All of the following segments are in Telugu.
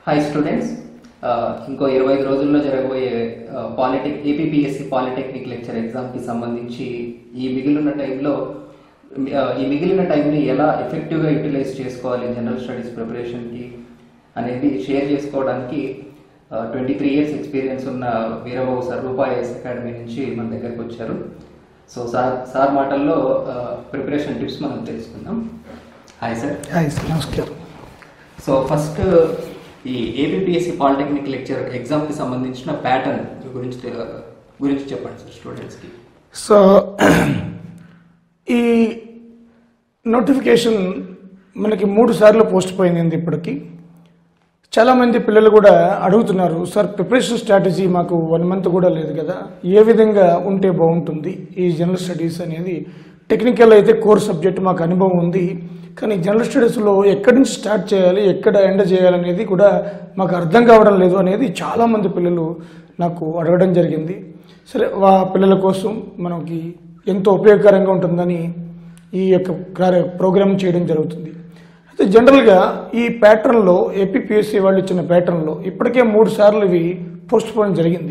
హాయ్ స్టూడెంట్స్ ఇంకో ఇరవై ఐదు రోజుల్లో జరగబోయే పాలిటెక్ ఏపీపీఎస్సి పాలిటెక్నిక్ లెక్చర్ ఎగ్జామ్కి సంబంధించి ఈ మిగిలిన టైంలో ఆ, ఈ మిగిలిన టైంని ఎలా ఎఫెక్టివ్గా యూటిలైజ్ చేసుకోవాలి జనరల్ స్టడీస్ ప్రిపరేషన్కి అనేది షేర్ చేసుకోవడానికి ట్వంటీ త్రీ ఇయర్స్ ఎక్స్పీరియన్స్ ఉన్న వీరబాబు సార్ రూపాయి ఐఎస్ అకాడమీ నుంచి మన దగ్గరకు వచ్చారు సో సార్ సార్ మాటల్లో ప్రిపరేషన్ టిప్స్ మనం తెలుసుకుందాం హాయ్ సార్ హాయ్ సార్ నమస్కారం సో ఫస్ట్ ఈ ఏపీఎస్సి పాలిటెక్నిక్ లెక్చర్ ఎగ్జామ్కి సంబంధించిన ప్యాటర్న్ గురించి తెల- గురించి చెప్పండి సార్ స్టూడెంట్స్కి సో ఈ నోటిఫికేషన్ మనకి మూడు సార్లు పోస్ట్ పోయింది ఇప్పటికి చాలామంది పిల్లలు కూడా అడుగుతున్నారు సార్ ప్రిపరేషన్ స్ట్రాటజీ మాకు వన్ మంత్ కూడా లేదు కదా ఏ విధంగా ఉంటే బాగుంటుంది ఈ జనరల్ స్టడీస్ అనేది టెక్నికల్ అయితే కోర్ సబ్జెక్ట్ మాకు అనుభవం ఉంది కానీ జనరల్ స్టడీస్లో ఎక్కడి నుంచి స్టార్ట్ చేయాలి ఎక్కడ ఎండ్ చేయాలనేది కూడా మాకు అర్థం కావడం లేదు అనేది చాలామంది పిల్లలు నాకు అడగడం జరిగింది సరే వా పిల్లల కోసం మనకి ఎంతో ఉపయోగకరంగా ఉంటుందని ఈ యొక్క కార్య- ప్రోగ్రామ్ చేయడం జరుగుతుంది అయితే జనరల్గా ఈ ప్యాటర్న్లో ఏపీపీఎస్సీ వాళ్ళు ఇచ్చిన ప్యాటర్న్లో ఇప్పటికే మూడు సార్లు ఇవి పోస్ట్ పోన్ జరిగింది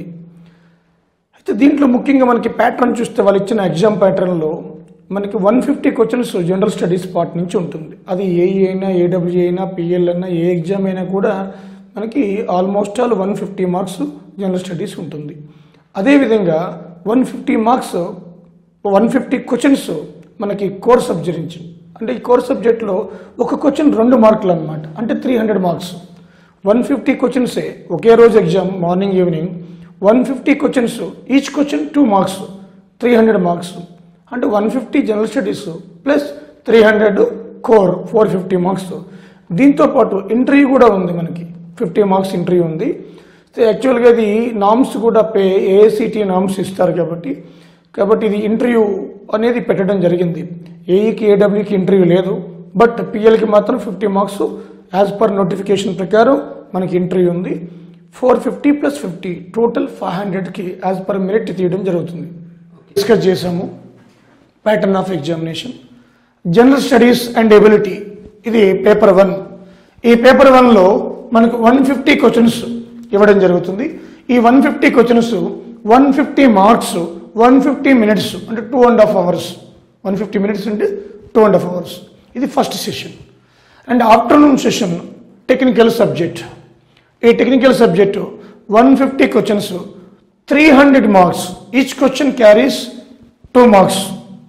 అయితే దీంట్లో ముఖ్యంగా మనకి ప్యాటర్న్ చూస్తే వాళ్ళు ఇచ్చిన ఎగ్జామ్ ప్యాటర్న్లో మనకి one fifty questions general studies part నుంచి ఉంటుంది అది ఏఈ అయినా ఏడబ్ల్యూ అయినా పిఎల్ అయినా ఏ ఎగ్జామ్ అయినా కూడా మనకి almost all one fifty marks general studies ఉంటుంది అదేవిధంగా one fifty marks one fifty questions మనకి కోర్ సబ్జెక్ట్ నుంచి అంటే ఈ కోర్ సబ్జెక్ట్లో ఒక క్వశ్చన్ రెండు మార్కులు అనమాట అంటే three hundred marks one fifty క్వశ్చన్సే ఒకే రోజు exam morning evening one fifty questions each question two marks three hundred marks అంటే one fifty general studies plus three hundred core four fifty marks దీంతో పాటు ఇంటర్వ్యూ కూడా ఉంది మనకి ఫిఫ్టీ మార్క్స్ ఇంటర్వ్యూ ఉంది సో యాక్చువల్గా ఇది నామ్స్ కూడా పే ఏఐసిటి నామ్స్ ఇస్తారు కాబట్టి కాబట్టి ఇది ఇంటర్వ్యూ అనేది పెట్టడం జరిగింది ఏఈకి ఏడబ్ల్యూకి ఇంటర్వ్యూ లేదు బట్ పిఎల్కి మాత్రం fifty marks as per notification ప్రకారం మనకి ఇంటర్వ్యూ ఉంది four fifty plus fifty total five హండ్రెడ్కి యాజ్ పర్ మెరిట్ తీయడం జరుగుతుంది డిస్కస్ చేసాము pattern of examination general studies and ability ఇది పేపర్ వన్ ఈ పేపర్ వన్లో మనకు వన్ ఫిఫ్టీ క్వశ్చన్స్ ఇవ్వడం జరుగుతుంది ఈ one fifty questions one fifty marks one fifty minutes అంటే two and half hours one fifty minutes అంటే టూ అండ్ హాఫ్ అవర్స్ ఇది first session and afternoon session technical subject ఈ technical subject one fifty questions three hundred marks each question carries two marks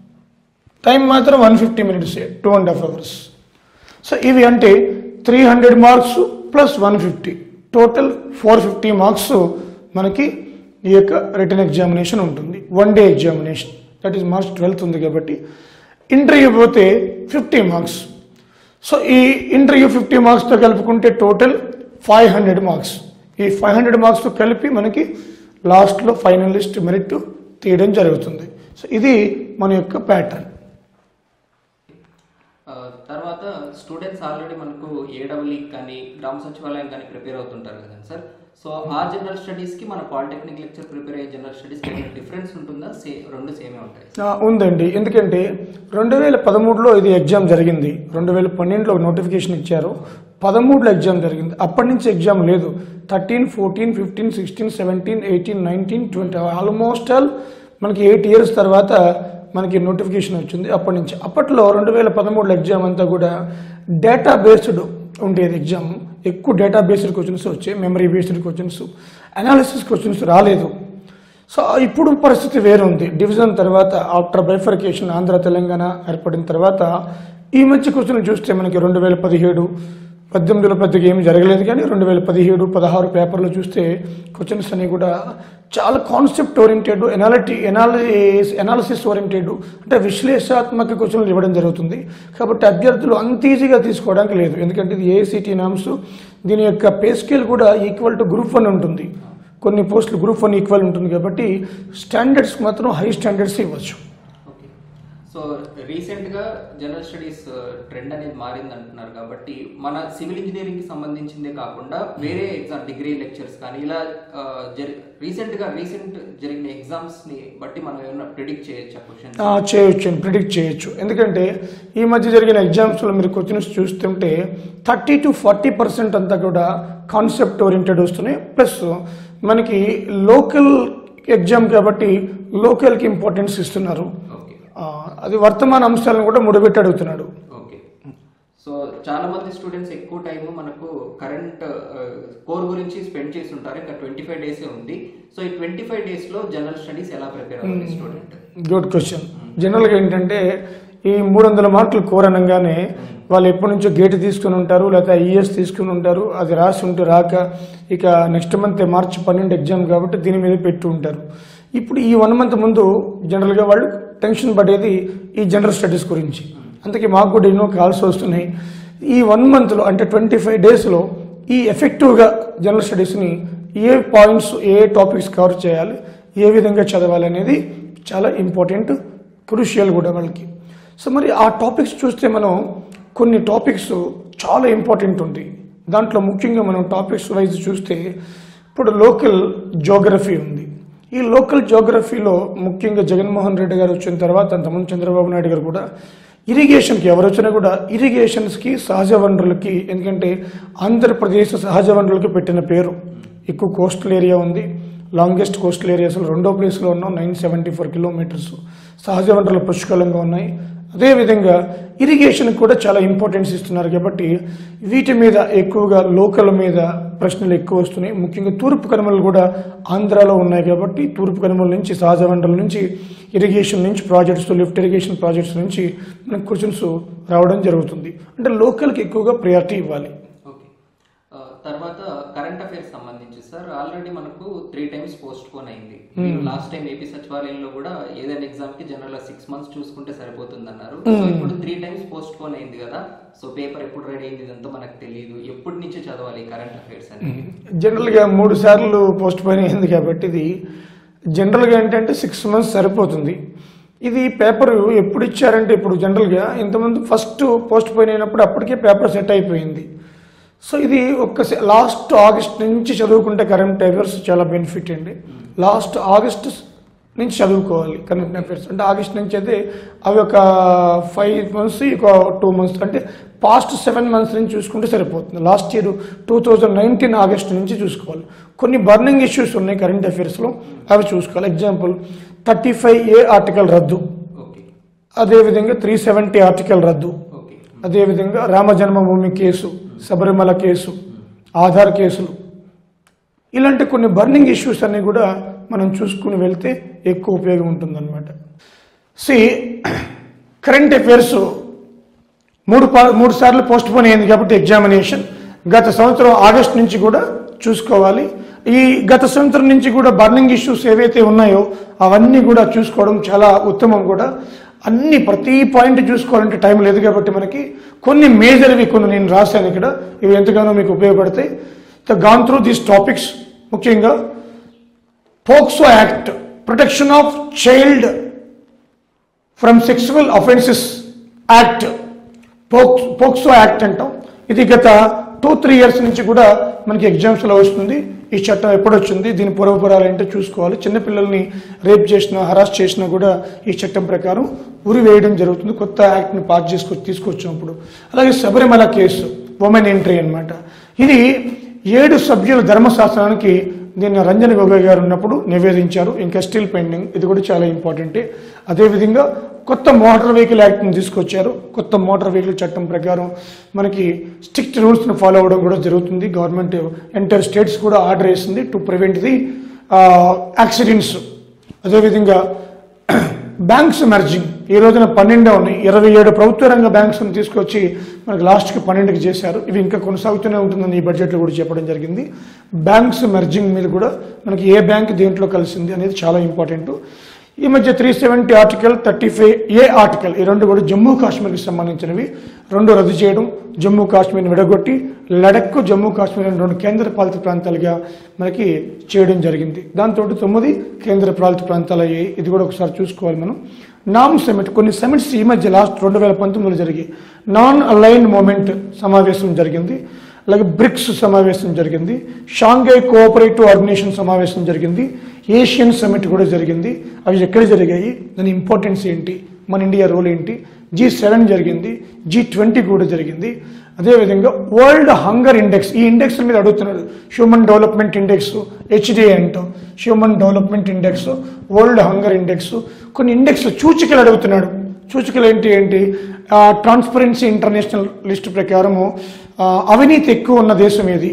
time మాత్రం one fifty minutes two and half hours so ఇవి అంటే three hundred marks plus one fifty total four fifty marks మనకి ఈ యొక్క రిటర్న్ ఎగ్జామినేషన్ ఉంటుంది one day examination that is March twelfth ఉంది కాబట్టి ఇంటర్వ్యూ పోతే ఫిఫ్టీ మార్క్స్ సో ఈ ఇంటర్వ్యూ ఫిఫ్టీ మార్క్స్తో కలుపుకుంటే టోటల్ ఫైవ్ హండ్రెడ్ మార్క్స్ ఈ ఫైవ్ హండ్రెడ్ మార్క్స్తో కలిపి మనకి లాస్ట్లో ఫైనలిస్ట్ మెరిట్ తీయడం జరుగుతుంది సో ఇది మన యొక్క ప్యాటర్న్ ఆ, తర్వాత స్టూడెంట్స్ ఆల్రెడీ మనకు ఏడబ్ల్యూ కానీ గ్రామ సచివాలయం కానీ ప్రిపేర్ అవుతుంటారు కదా సార్ సో ఆ జనరల్ స్టడీస్కి మన పాలిటెక్నిక్ లెక్చర్ ప్రిపేర్ అయ్యే జనరల్ స్టడీస్కి ఏమైనా డిఫరెన్స్ ఉంటుందా సే రెండు సేమే ఉంటాయి ఆ, ఉందండి ఎందుకంటే రెండు వేల పదమూడులో ఇది ఎగ్జామ్ జరిగింది రెండు వేల పన్నెండులో నోటిఫికేషన్ ఇచ్చారు పదమూడులో ఎగ్జామ్ జరిగింది అప్పటి నుంచి ఎగ్జామ్ లేదు thirteen fourteen fifteen sixteen seventeen eighteen nineteen twenty almost all మనకి ఎయిట్ ఇయర్స్ తర్వాత మనకి నోటిఫికేషన్ వచ్చింది అప్పటి నుంచి అప్పట్లో రెండు వేల పదమూడులో ఎగ్జామ్ అంతా కూడా డేటా బేస్డ్ ఉండేది ఎగ్జామ్ ఎక్కువ డేటా బేస్డ్ క్వశ్చన్స్ వచ్చాయి memory based questions analysis questions రాలేదు సో ఇప్పుడు పరిస్థితి వేరుంది డివిజన్ తర్వాత ఆఫ్టర్ బైఫర్కేషన్ ఆంధ్ర తెలంగాణ ఏర్పడిన తర్వాత ఈ మధ్య క్వశ్చన్లు చూస్తే మనకి రెండు వేల పదిహేడు పద్దెనిమిదిలో పెద్దగా ఏమి జరగలేదు కానీ రెండు వేల పదిహేడు పదహారు పేపర్లు చూస్తే క్వశ్చన్స్ అన్ని కూడా చాలా కాన్సెప్ట్ ఓరియంటెడ్ ఎనాలిటీ ఎనాలిస్ ఎనాలిసిస్ ఓరియంటెడ్ అంటే విశ్లేషాత్మక క్వశ్చన్లు ఇవ్వడం జరుగుతుంది కాబట్టి అభ్యర్థులు అంత ఈజీగా తీసుకోవడానికి లేదు ఎందుకంటే ఇది ఏసీటీ నామ్స్ దీని యొక్క పే స్కేల్ కూడా ఈక్వల్ టు గ్రూప్ వన్ ఉంటుంది కొన్ని పోస్టులు గ్రూప్ వన్ ఈక్వల్ ఉంటుంది కాబట్టి స్టాండర్డ్స్ మాత్రం హై స్టాండర్డ్స్ ఇవ్వచ్చు ఓకే సో సో రీసెంట్ గా జనరల్ స్టడీస్ ట్రెండ్ అనేది మారింది అంటున్నారు కాబట్టి మన సివిల్ ఇంజనీరింగ్ కి సంబంధించిందే కాకుండా వేరే ఎగ్జామ్ డిగ్రీ లెక్చర్స్ కానీ ఇలా రీసెంట్ గా రీసెంట్ జరిగిన ఎగ్జామ్స్ ని బట్టి మనం ఏమైనా ప్రిడిక్ట్ చేయొచ్చా క్వశ్చన్ ఆ, చేయొచ్చు ప్రిడిక్ట్ చేయొచ్చు ఎందుకంటే ఈ మధ్య జరిగిన ఎగ్జామ్స్లో మీరు క్వశ్చన్స్ చూస్తుంటే థర్టీ టు ఫార్టీ పర్సెంట్ అంతా కూడా కాన్సెప్ట్ ఓరియంటెడ్ వస్తున్నాయి ప్లస్ మనకి లోకల్ ఎగ్జామ్ కాబట్టి లోకల్కి ఇంపార్టెన్స్ ఇస్తున్నారు ఓకే ఆ, అది వర్తమాన అంశాలను కూడా ముడిపెట్టి అడుగుతున్నాడు ఓకే సో చాలా మంది స్టూడెంట్స్ ఎక్కువ టైం మనకు కరెంట్ కోర్ గురించి స్పెండ్ చేసి ఉంటారు ఇంకా ట్వంటీ ఫైవ్ డేస్ ఉంది సో ఈ ట్వంటీ ఫైవ్ డేస్ లో జనరల్ స్టడీస్ ఎలా ప్రిపేర్ అవ్వాలి స్టూడెంట్ గుడ్ క్వశ్చన్ జనరల్గా ఏంటంటే ఈ మూడు వందల మార్కులు కోరనంగానే వాళ్ళు ఎప్పటి నుంచో గేట్ తీసుకుని ఉంటారు లేకపోతే ఐఏఎస్ తీసుకుని ఉంటారు అది రాసి ఉంటే రాక ఇక నెక్స్ట్ మంత్ మార్చి పన్నెండు ఎగ్జామ్ కాబట్టి దీని మీద పెట్టి ఉంటారు ఇప్పుడు ఈ వన్ మంత్ ముందు జనరల్గా వాళ్ళు టెన్షన్ పడేది ఈ జనరల్ స్టడీస్ గురించి అందుకే మాకు కూడా ఎన్నో కాల్స్ వస్తున్నాయి ఈ వన్ మంత్లో అంటే ట్వంటీ ఫైవ్ డేస్లో ఈ ఎఫెక్టివ్గా జనరల్ స్టడీస్ని ఏ పాయింట్స్ ఏ టాపిక్స్ కవర్ చేయాలి ఏ విధంగా చదవాలి అనేది చాలా ఇంపార్టెంట్ క్రూషియల్ కూడా వాళ్ళకి సో మరి ఆ టాపిక్స్ చూస్తే మనం కొన్ని టాపిక్స్ చాలా ఇంపార్టెంట్ ఉంది దాంట్లో ముఖ్యంగా మనం టాపిక్స్ వైజ్ చూస్తే ఇప్పుడు లోకల్ జోగ్రఫీ ఉంది ఈ లోకల్ జోగ్రఫీలో ముఖ్యంగా జగన్మోహన్ రెడ్డి గారు వచ్చిన తర్వాత అంతకుముందు చంద్రబాబు నాయుడు గారు కూడా ఇరిగేషన్కి ఎవరు వచ్చినా కూడా ఇరిగేషన్స్కి సహజ వనరులకి ఎందుకంటే ఆంధ్రప్రదేశ్ సహజ వనరులకి పెట్టిన పేరు ఎక్కువ కోస్టల్ ఏరియా ఉంది లాంగెస్ట్ కోస్టల్ ఏరియాస్లో రెండో ప్లేస్లో ఉన్నాం నైన్ సెవెంటీ ఫోర్ కిలోమీటర్స్ సహజ వనరులు పుష్కలంగా ఉన్నాయి అదేవిధంగా ఇరిగేషన్ కూడా చాలా ఇంపార్టెన్స్ ఇస్తున్నారు కాబట్టి వీటి మీద ఎక్కువగా లోకల్ మీద ప్రశ్నలు ఎక్కువ వస్తున్నాయి ముఖ్యంగా తూర్పు కనుమలు కూడా ఆంధ్రాలో ఉన్నాయి కాబట్టి తూర్పు కనుమల నుంచి సహజ వనరుల నుంచి ఇరిగేషన్ నుంచి ప్రాజెక్ట్స్ లిఫ్ట్ ఇరిగేషన్ ప్రాజెక్ట్స్ నుంచి మనకు క్వశ్చన్స్ రావడం జరుగుతుంది అంటే లోకల్కి ఎక్కువగా ప్రయారిటీ ఇవ్వాలి ఓకే ఆ, తర్వాత కరెంట్ అఫైర్స్ సంబంధించి సార్ ఆల్రెడీ మనకు త్రీ టైమ్స్ పోస్ట్ పోన్ అయింది లాస్ట్ టైం ఏపీ సచివాలయంలో కూడా ఏదైనా ఎగ్జామ్ కి జనరల్ గా సిక్స్ మంత్స్ చూసుకుంటే సరిపోతుంది అన్నారు సో ఇప్పుడు త్రీ టైమ్స్ పోస్ట్ పోన్ అయింది కదా సో పేపర్ ఎప్పుడు రెడీ అయింది ఇదంతా మనకు తెలియదు ఎప్పటి నుంచి చదవాలి కరెంట్ అఫైర్స్ అనేది జనరల్గా మూడు సార్లు పోస్ట్ పోయిన్ అయింది కాబట్టి ఇది జనరల్గా ఏంటంటే సిక్స్ మంత్స్ సరిపోతుంది ఇది పేపర్ ఎప్పుడు ఇచ్చారంటే ఇప్పుడు జనరల్గా ఇంతకుముందు ఫస్ట్ పోస్ట్ పోయిన్ అయినప్పుడు అప్పటికే పేపర్ సెట్ అయిపోయింది సో ఇది ఒక్క లాస్ట్ ఆగస్ట్ నుంచి చదువుకుంటే కరెంట్ అఫైర్స్ చాలా బెనిఫిట్ అండి లాస్ట్ ఆగస్ట్ నుంచి చదువుకోవాలి కరెంట్ అఫైర్స్ అంటే ఆగస్ట్ నుంచి అయితే అవి ఒక ఫైవ్ మంత్స్ ఒక టూ మంత్స్ అంటే పాస్ట్ సెవెన్ మంత్స్ నుంచి చూసుకుంటే సరిపోతుంది last year two thousand nineteen August నుంచి చూసుకోవాలి కొన్ని బర్నింగ్ ఇష్యూస్ ఉన్నాయి కరెంట్ అఫైర్స్లో అవి చూసుకోవాలి example thirty five A article రద్దు ఓకే అదేవిధంగా త్రీ సెవెంటీ ఆర్టికల్ రద్దు ఓకే అదేవిధంగా రామ జన్మభూమి కేసు శబరిమల కేసు ఆధార్ కేసులు ఇలాంటి కొన్ని బర్నింగ్ ఇష్యూస్ అన్ని కూడా మనం చూసుకుని వెళ్తే ఎక్కువ ఉపయోగం ఉంటుందన్నమాట సి కరెంట్ అఫైర్స్ మూడు పా- మూడు సార్లు పోస్ట్ పోన్ అయింది కాబట్టి ఎగ్జామినేషన్ గత సంవత్సరం ఆగస్ట్ నుంచి కూడా చూసుకోవాలి ఈ గత సంవత్సరం నుంచి కూడా బర్నింగ్ ఇష్యూస్ ఏవైతే ఉన్నాయో అవన్నీ కూడా చూసుకోవడం చాలా ఉత్తమం కూడా అన్ని ప్రతి పాయింట్ చూసుకోవాలంటే టైం లేదు కాబట్టి మనకి కొన్ని మేజర్వి కొన్ని నేను రాశాను ఇక్కడ ఇవి ఎంతగానో మీకు ఉపయోగపడతాయి గాన్ త్రూ దీస్ టాపిక్స్ ముఖ్యంగా POCSO act protection of child from sexual offences act పోక్స్ పోక్సో యాక్ట్ అంటాం ఇది గత టూ త్రీ ఇయర్స్ నుంచి కూడా మనకి ఎగ్జామ్స్లో వస్తుంది ఈ చట్టం ఎప్పుడు వచ్చింది దీని పూర్వపురాలు ఏంటో చూసుకోవాలి చిన్నపిల్లల్ని రేప్ చేసినా హరాస్ చేసినా కూడా ఈ చట్టం ప్రకారం ఉరి వేయడం జరుగుతుంది కొత్త యాక్ట్ని పాస్ చేసుకొచ్చి తీసుకొచ్చాం ఇప్పుడు అలాగే శబరిమల కేసు ఉమెన్ ఎంట్రీ అన్నమాట ఇది ఏడు సభ్యుల ధర్మశాస్త్రానికి దీన్ని రంజన్ గొగోయ్ గారు ఉన్నప్పుడు నివేదించారు ఇంకా స్టిల్ పెండింగ్ ఇది కూడా చాలా ఇంపార్టెంటే అదేవిధంగా కొత్త మోటార్ వెహికల్ యాక్ట్ని తీసుకొచ్చారు కొత్త మోటార్ వెహికల్ చట్టం ప్రకారం మనకి స్ట్రిక్ట్ రూల్స్ని ఫాలో అవ్వడం కూడా జరుగుతుంది గవర్నమెంట్ ఎంటర్ స్టేట్స్ కూడా ఆర్డర్ వేసింది టు ప్రివెంట్ ది యాక్సిడెంట్స్ అదేవిధంగా బ్యాంక్స్ మెర్జింగ్ ఈ రోజున పన్నెండే ఉన్నాయి ఇరవై ఏడు ప్రభుత్వ రంగ బ్యాంక్స్ని తీసుకొచ్చి మనకి లాస్ట్కి పన్నెండుకి చేశారు ఇవి ఇంకా కొనసాగుతూనే ఉంటుందని ఈ బడ్జెట్లో కూడా చెప్పడం జరిగింది బ్యాంక్స్ మెర్జింగ్ మీద కూడా మనకి ఏ బ్యాంక్ దేంట్లో కలిసింది అనేది చాలా ఇంపార్టెంట్ ఈ మధ్య three seventy article thirty five A article ఈ రెండు కూడా జమ్మూ కాశ్మీర్కి సంబంధించినవి రెండు రద్దు చేయడం జమ్మూ కాశ్మీర్ని విడగొట్టి లడక్ జమ్మూ కాశ్మీర్ అని రెండు కేంద్ర పాలిత ప్రాంతాలుగా మనకి చేయడం జరిగింది దాంతో తొమ్మిది కేంద్ర పాలిత ప్రాంతాలు అయ్యాయి ఇది కూడా ఒకసారి చూసుకోవాలి మనం నామ్ సమిట్ కొన్ని సమిట్స్ ఈ మధ్య లాస్ట్ రెండు వేల పంతొమ్మిదిలో జరిగాయి నాన్ అలైన్ మూమెంట్ సమావేశం జరిగింది అలాగే బ్రిక్స్ సమావేశం జరిగింది షాంఘై కోఆపరేటివ్ ఆర్గనైజేషన్ సమావేశం జరిగింది ఏషియన్ సమిట్ కూడా జరిగింది అవి ఎక్కడ జరిగాయి దాని ఇంపార్టెన్స్ ఏంటి మన ఇండియా రోల్ ఏంటి జీ సెవెన్ జరిగింది జీ ట్వంటీ కూడా జరిగింది అదేవిధంగా వరల్డ్ హంగర్ ఇండెక్స్ ఈ ఇండెక్స్ మీద అడుగుతున్నాడు హ్యూమన్ డెవలప్మెంట్ ఇండెక్స్ హెచ్డిఏ అంటాం human development index world hunger index కొన్ని ఇండెక్స్ సూచికలు అడుగుతున్నాడు సూచికలు ఏంటి ఏంటి ట్రాన్స్పరెన్సీ ఇంటర్నేషనల్ లిస్ట్ ప్రకారము ఆ, అవినీతి ఎక్కువ ఉన్న దేశం ఏది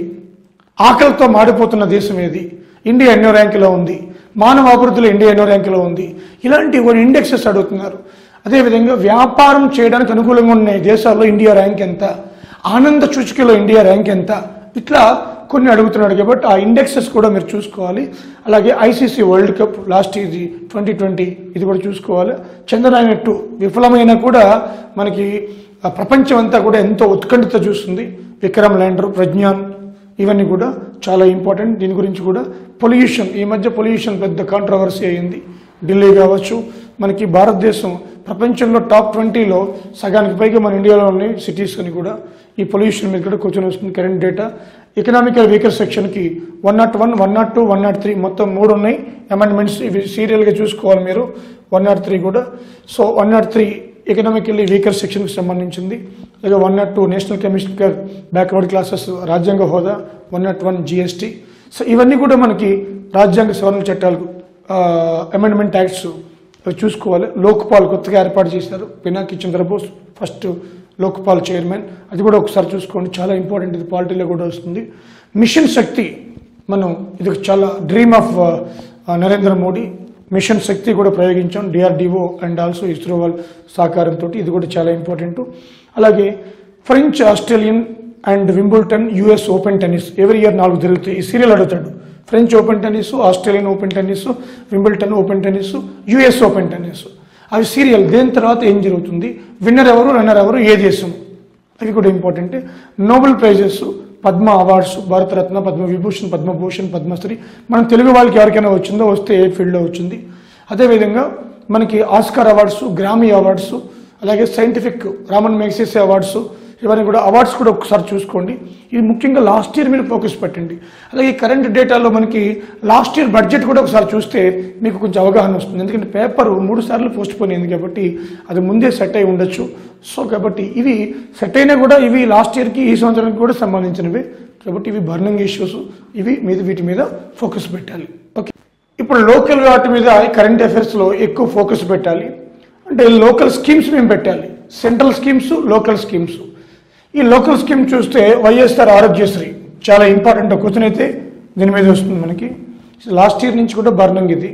ఆకలితో మాడిపోతున్న దేశం ఏది ఇండియా ఎన్నో ర్యాంకులో ఉంది మానవ అభివృద్ధిలో ఇండియా ఎన్నో ర్యాంకులో ఉంది ఇలాంటి కొన్ని ఇండెక్సెస్ అడుగుతున్నారు అదేవిధంగా వ్యాపారం చేయడానికి అనుకూలంగా ఉన్న దేశాల్లో ఇండియా ర్యాంక్ ఎంత ఆనంద సూచికలో ఇండియా ర్యాంక్ ఎంత ఇట్లా కొన్ని అడుగుతున్నాడు కాబట్టి ఆ ఇండెక్సెస్ కూడా మీరు చూసుకోవాలి అలాగే ఐసీసీ వరల్డ్ కప్ లాస్ట్ ఇది ట్వంటీ ట్వంటీ ఇది కూడా చూసుకోవాలి చంద్రయాన్ టూ విఫలమైనా కూడా మనకి ఆ ప్రపంచం అంతా కూడా ఎంతో ఉత్కంఠత చూస్తుంది విక్రమ్ ల్యాండర్ ప్రజ్ఞాన్ ఇవన్నీ కూడా చాలా ఇంపార్టెంట్ దీని గురించి కూడా పొల్యూషన్ ఈ మధ్య పొల్యూషన్ పెద్ద కాంట్రవర్సీ అయింది ఢిల్లీ కావచ్చు మనకి భారతదేశం ప్రపంచంలో టాప్ ట్వంటీలో సగానికి పైగా మన ఇండియాలో ఉన్నాయి సిటీస్ అని కూడా ఈ పొల్యూషన్ మీద కూడా క్వశ్చన్ వస్తుంది కరెంట్ డేటా ఎకనామికల్ వీకర్ సెక్షన్కి one not one one not two one not three మొత్తం మూడు ఉన్నాయి అమెండ్మెంట్స్ ఇవి సీరియల్గా చూసుకోవాలి మీరు వన్ నాట్ త్రీ కూడా so one not three economically weaker సెక్షన్కి సంబంధించింది అలాగే one not two national commissioner backward classes రాజ్యాంగ హోదా one not one GST so ఇవన్నీ కూడా మనకి రాజ్యాంగ సవరణ చట్టాలు అమెండ్మెంట్ యాక్ట్స్ అవి చూసుకోవాలి లోక్పాల్ కొత్తగా ఏర్పాటు చేశారు పినాకి చంద్రబోస్ ఫస్ట్ లోక్పాల్ చైర్మన్ అది కూడా ఒకసారి చూసుకోండి చాలా ఇంపార్టెంట్ ఇది పాలిటీలో కూడా వస్తుంది మిషన్ శక్తి మనం ఇది ఒక చాలా dream of Narendra Modi mission Shakti కూడా ప్రయోగించాం డిఆర్డిఓ అండ్ ఆల్సో ఇస్రో వాళ్ళ సహకారంతో ఇది కూడా చాలా ఇంపార్టెంట్ అలాగే French Australian and Wimbledon US open tennis ఎవరి ఇయర్ నాలుగు జరుగుతాయి ఈ సీరియల్ అడుగుతాడు French open tennis Australian open tennis Wimbledon open tennis US open tennis అవి సీరియల్ దేని తర్వాత ఏం జరుగుతుంది విన్నర్ ఎవరు రన్నర్ ఎవరు ఏ దేశం అవి కూడా important Nobel prizes Padma awards Bharat Ratna Padma Vibhushan Padma Bhushan Padma Shri మన తెలుగు వాళ్ళకి ఎవరికైనా వచ్చిందో వస్తే ఏ ఫీల్డ్లో వచ్చింది అదేవిధంగా మనకి ఆస్కార్ అవార్డ్స్ గ్రామీ అవార్డ్స్ అలాగే సైంటిఫిక్ రామన్ మెగ్సెస్ అవార్డ్స్ ఇవన్నీ కూడా అవార్డ్స్ కూడా ఒకసారి చూసుకోండి ఇది ముఖ్యంగా లాస్ట్ ఇయర్ మీద ఫోకస్ పెట్టండి అలాగే కరెంట్ డేటాలో మనకి లాస్ట్ ఇయర్ బడ్జెట్ కూడా ఒకసారి చూస్తే మీకు కొంచెం అవగాహన వస్తుంది ఎందుకంటే పేపర్ మూడు సార్లు పోస్ట్ పోన్ అయింది కాబట్టి అది ముందే సెట్ అయి ఉండొచ్చు సో కాబట్టి ఇవి సెట్ అయినా కూడా ఇవి లాస్ట్ ఇయర్కి ఈ సంవత్సరానికి కూడా సంబంధించినవి కాబట్టి ఇవి బర్నింగ్ ఇష్యూస్ ఇవి మీద వీటి మీద ఫోకస్ పెట్టాలి ఓకే ఇప్పుడు లోకల్ వాటి మీద కరెంట్ అఫైర్స్లో ఎక్కువ ఫోకస్ పెట్టాలి అంటే లోకల్ స్కీమ్స్ మేము పెట్టాలి సెంట్రల్ స్కీమ్స్ లోకల్ స్కీమ్స్ ఈ లోకల్ స్కీమ్ చూస్తే వైఎస్ఆర్ ఆరోగ్యశ్రీ చాలా ఇంపార్టెంట్ క్వశ్చన్ అయితే దీని మీద వస్తుంది మనకి లాస్ట్ ఇయర్ నుంచి కూడా బర్నింగ్ ఇది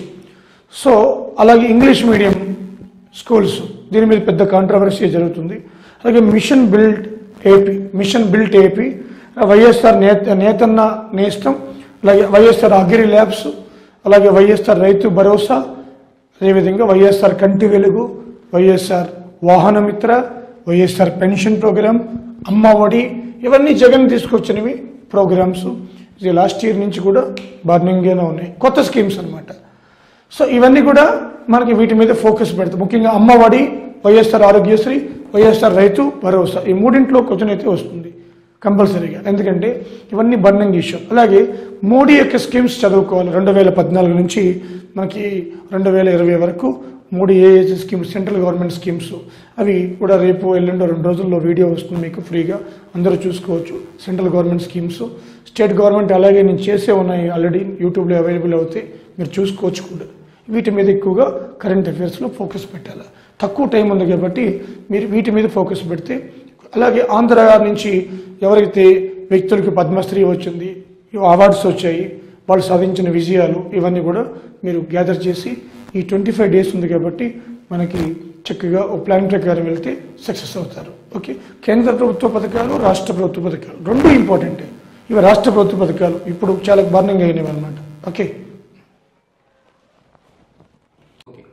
సో అలాగే ఇంగ్లీష్ మీడియం స్కూల్స్ దీని మీద పెద్ద కాంట్రవర్సీ జరుగుతుంది అలాగే mission build AP mission built AP YSR Netha Nethanna నేస్తం అలాగే వైఎస్ఆర్ అగ్రి ల్యాబ్స్ అలాగే వైఎస్ఆర్ రైతు భరోసా అదేవిధంగా వైఎస్ఆర్ కంటి వెలుగు వైఎస్ఆర్ వాహనమిత్ర వైఎస్ఆర్ పెన్షన్ ప్రోగ్రాం అమ్మ ఒడి ఇవన్నీ జగన్ తీసుకొచ్చినవి ప్రోగ్రామ్స్ ఇది లాస్ట్ ఇయర్ నుంచి కూడా బర్నింగ్గానే ఉన్నాయి కొత్త స్కీమ్స్ అన్నమాట సో ఇవన్నీ కూడా మనకి వీటి మీద ఫోకస్ పెడతాం ముఖ్యంగా అమ్మ ఒడి వైఎస్ఆర్ ఆరోగ్యశ్రీ వైఎస్ఆర్ రైతు భరోసా ఈ మూడింట్లో క్వశ్చన్ అయితే వస్తుంది కంపల్సరీగా ఎందుకంటే ఇవన్నీ బర్నింగ్ ఇష్యూ అలాగే మోడీ యొక్క స్కీమ్స్ చదువుకోవాలి రెండు వేల పద్నాలుగు నుంచి మనకి రెండు వేల ఇరవై వరకు మోడీ ఏ ఏ స్కీమ్స్ సెంట్రల్ గవర్నమెంట్ స్కీమ్స్ అవి కూడా రేపు ఎల్లుండో రెండు రోజుల్లో వీడియో వస్తుంది మీకు ఫ్రీగా అందరూ చూసుకోవచ్చు central government schemes state government అలాగే నేను చేసే ఉన్నాయి ఆల్రెడీ యూట్యూబ్లో అవైలబుల్ అవుతాయి మీరు చూసుకోవచ్చు కూడా వీటి మీద ఎక్కువగా కరెంట్ అఫైర్స్లో ఫోకస్ పెట్టాలి తక్కువ టైం ఉంది కాబట్టి మీరు వీటి మీద ఫోకస్ పెడితే అలాగే ఆంధ్ర నుంచి ఎవరైతే వ్యక్తులకి పద్మశ్రీ వచ్చింది అవార్డ్స్ వచ్చాయి వాళ్ళు సాధించిన విజయాలు ఇవన్నీ కూడా మీరు గ్యాదర్ చేసి ఈ ట్వంటీ ఫైవ్ డేస్ ఉంది కాబట్టి మనకి చక్కగా ఓ ప్లాన్ ప్రకారం వెళ్తే సక్సెస్ అవుతారు ఓకే కేంద్ర ప్రభుత్వ పథకాలు రాష్ట్ర ప్రభుత్వ పథకాలు రెండు ఇంపార్టెంటే ఇవి రాష్ట్ర ప్రభుత్వ పథకాలు ఇప్పుడు చాలా బర్నింగ్ అయినవి అనమాట ఓకే ఓకే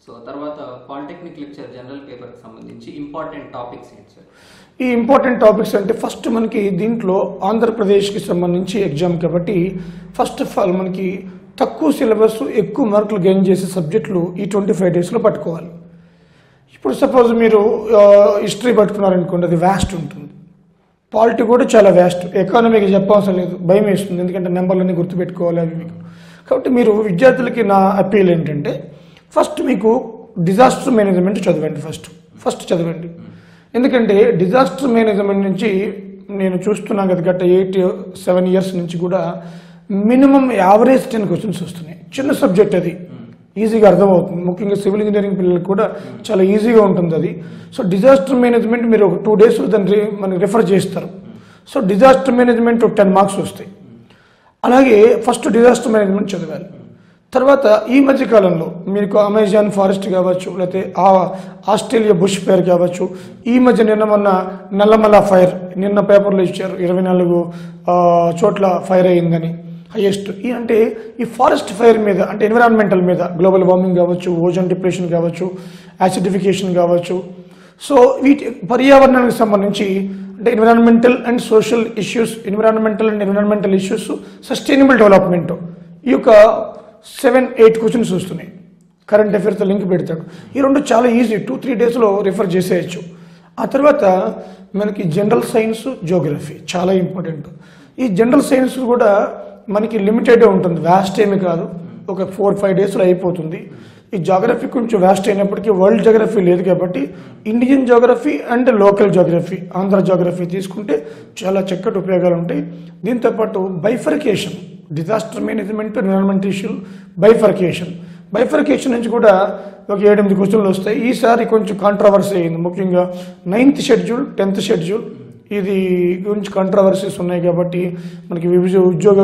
సో తర్వాత పాలిటెక్నిక్ లెక్చర్ జనరల్ పేపర్కి సంబంధించి ఇంపార్టెంట్ టాపిక్స్ ఏంటి సార్ ఈ ఇంపార్టెంట్ టాపిక్స్ అంటే ఫస్ట్ మనకి దీంట్లో ఆంధ్రప్రదేశ్కి సంబంధించి ఎగ్జామ్ కాబట్టి ఫస్ట్ ఆఫ్ ఆల్ మనకి తక్కువ సిలబస్ ఎక్కువ మార్కులు గెయిన్ చేసే సబ్జెక్టులు ఈ ట్వంటీ ఫైవ్ డేస్లో పట్టుకోవాలి ఇప్పుడు సపోజ్ మీరు హిస్టరీ పట్టుకున్నారనుకోండి అది వ్యాస్ట్ ఉంటుంది పాలిటీ కూడా చాలా వ్యాస్ట్ ఎకానమీకి చెప్పవసరం లేదు భయం వేస్తుంది ఎందుకంటే నెంబర్లన్నీ గుర్తుపెట్టుకోవాలి అవి మీకు కాబట్టి మీరు విద్యార్థులకి నా అప్పీల్ ఏంటంటే ఫస్ట్ మీకు డిజాస్టర్ మేనేజ్మెంట్ చదవండి ఫస్ట్ ఫస్ట్ చదవండి ఎందుకంటే డిజాస్టర్ మేనేజ్మెంట్ నుంచి నేను చూస్తున్నాను కదా గత ఎయిట్ సెవెన్ ఇయర్స్ నుంచి కూడా మినిమం యావరేజ్ టెన్ క్వశ్చన్స్ వస్తున్నాయి చిన్న సబ్జెక్ట్ అది ఈజీగా అర్థమవుతుంది ముఖ్యంగా సివిల్ ఇంజనీరింగ్ పిల్లలకు కూడా చాలా ఈజీగా ఉంటుంది అది సో డిజాస్టర్ మేనేజ్మెంట్ మీరు ఒక టూ డేస్ దాన్ని రి- మనకి రిఫర్ చేస్తారు so disaster management ten marks వస్తాయి అలాగే ఫస్ట్ డిజాస్టర్ మేనేజ్మెంట్ చదవాలి తర్వాత ఈ మధ్య కాలంలో మీకు అమెజాన్ ఫారెస్ట్ కావచ్చు లేకపోతే ఆ ఆస్ట్రేలియా బుష్ ఫైర్ కావచ్చు ఈ మధ్య నిన్న మొన్న నల్లమల ఫైర్ నిన్న పేపర్లో ఇచ్చారు ఇరవై నాలుగు ఆ, చోట్ల ఫైర్ అయిందని హైయెస్ట్ ఈ అంటే ఈ ఫారెస్ట్ ఫైర్ మీద అంటే ఎన్విరాన్మెంటల్ మీద గ్లోబల్ వార్మింగ్ కావచ్చు ఓజోన్ డిప్రెషన్ కావచ్చు యాసిడిఫికేషన్ కావచ్చు సో వీటి పర్యావరణానికి సంబంధించి అంటే environmental and social issues environmental and environmental issues sustainable development ఈ యొక్క సెవెన్ ఎయిట్ క్వశ్చన్స్ వస్తున్నాయి కరెంట్ అఫైర్స్తో లింక్ పెడతాడు ఈ రెండు చాలా ఈజీ టూ త్రీ డేస్లో రిఫర్ చేసేయచ్చు ఆ తర్వాత మనకి జనరల్ సైన్స్ జోగ్రఫీ చాలా ఇంపార్టెంట్ ఈ జనరల్ సైన్స్ కూడా మనకి లిమిటెడ్ ఉంటుంది వ్యాస్ట్ ఏమి కాదు ఒక ఫోర్ ఫైవ్ డేస్లో అయిపోతుంది ఈ జాగ్రఫీ కొంచెం వ్యాస్ట్ అయినప్పటికీ వరల్డ్ జాగ్రఫీ లేదు కాబట్టి Indian geography and local geography Andhra geography తీసుకుంటే చాలా చక్కటి ఉపయోగాలు ఉంటాయి దీంతోపాటు bifurcation disaster management environment issue bifurcation bifurcation నుంచి కూడా ఒక ఏడెనిమిది క్వశ్చన్లు వస్తాయి ఈసారి కొంచెం కాంట్రవర్సీ అయింది ముఖ్యంగా నైన్త్ షెడ్యూల్ టెన్త్ షెడ్యూల్ ఇది గురించి కాంట్రవర్సీస్ ఉన్నాయి కాబట్టి మనకి విభజ ఉద్యోగ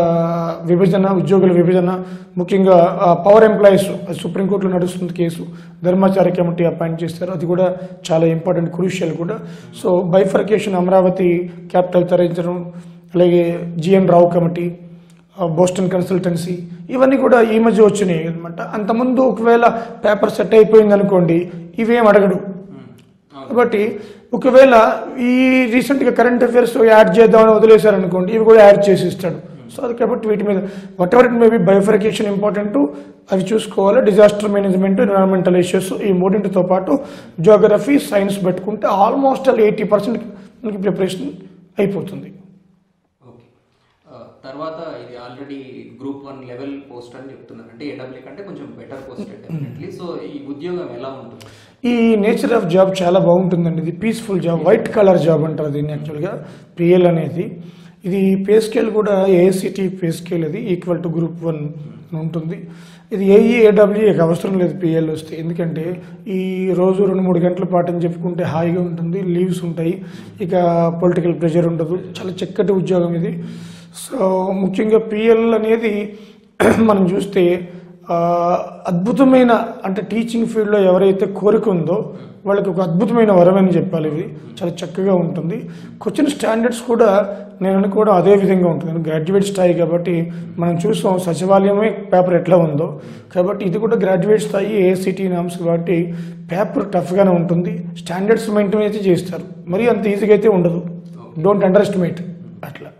విభజన ఉద్యోగుల విభజన ముఖ్యంగా పవర్ ఎంప్లాయీస్ సుప్రీంకోర్టులో నడుస్తుంది కేసు ధర్మాచార కమిటీ అపాయింట్ చేస్తారు అది కూడా చాలా ఇంపార్టెంట్ క్రూషియల్ కూడా సో బైఫర్కేషన్ అమరావతి క్యాపిటల్ తరలించడం అలాగే జిఎన్ రావు కమిటీ ఆ, బోస్టన్ కన్సల్టెన్సీ ఇవన్నీ కూడా ఈ మధ్య వచ్చినాయి అనమాట అంతకుముందు ఒకవేళ పేపర్ సెట్ అయిపోయింది అనుకోండి ఇవేం అడగడు కాబట్టి ఒకవేళ ఈ రీసెంట్గా కరెంట్ అఫైర్స్ యాడ్ చేద్దామని వదిలేశారనుకోండి ఇవి కూడా యాడ్ చేసి ఇస్తాడు సో అది కాబట్టి వీటి మీద whatever it may be bifurcation important అవి చూసుకోవాలి డిజాస్టర్ మేనేజ్మెంట్ ఎన్విరాన్మెంటల్ ఇష్యూస్ ఈ మూడింటితో పాటు జోగ్రఫీ సైన్స్ పెట్టుకుంటే ఆల్మోస్ట్ ఆల్ ఎయిటీ పర్సెంట్ మనకి ప్రిపరేషన్ అయిపోతుంది ఓకే ఆ, తర్వాత ఇది already group one level post అని చెప్తున్నారు అంటే ఏడబ్ల్యూ కంటే కొంచెం బెటర్ పోస్ట్ డెఫినెట్లీ సో ఈ ఉద్యోగం ఎలా ఉంటుంది ఈ నేచర్ ఆఫ్ జాబ్ చాలా బాగుంటుందండి ఇది peaceful job white collar job అంటారు దీన్ని యాక్చువల్గా పిఎల్ అనేది ఇది పే స్కేల్ కూడా ఏఐసిటి పే స్కేల్ అది ఈక్వల్ టు గ్రూప్ వన్ ఉంటుంది ఇది ఏఈ ఏడబ్ల్యూ ఇక అవసరం లేదు పిఎల్ వస్తే ఎందుకంటే ఈ రోజు రెండు మూడు గంటల పాటు అని చెప్పుకుంటే హాయిగా ఉంటుంది లీవ్స్ ఉంటాయి ఇక పొలిటికల్ ప్రెషర్ ఉండదు చాలా చక్కటి ఉద్యోగం ఇది సో ముఖ్యంగా పిఎల్ అనేది మనం చూస్తే ఆ, అద్భుతమైన అంటే టీచింగ్ ఫీల్డ్లో ఎవరైతే కోరిక ఉందో వాళ్ళకి ఒక అద్భుతమైన వరం అని చెప్పాలి ఇది చాలా చక్కగా ఉంటుంది క్వశ్చన్ స్టాండర్డ్స్ కూడా నేను అనుకోవడం అదే విధంగా ఉంటుంది గ్రాడ్యుయేట్ స్థాయి కాబట్టి మనం చూసాం సచివాలయమే పేపర్ ఎట్లా ఉందో కాబట్టి ఇది కూడా గ్రాడ్యుయేట్ స్థాయి ఏసీటీ నామ్స్ కాబట్టి పేపర్ టఫ్గానే ఉంటుంది స్టాండర్డ్స్ మెయింటైన్ అయితే చేస్తారు మరి అంత ఈజీగా అయితే ఉండదు డోంట్ అండర్ ఎస్టిమేట్ అట్లా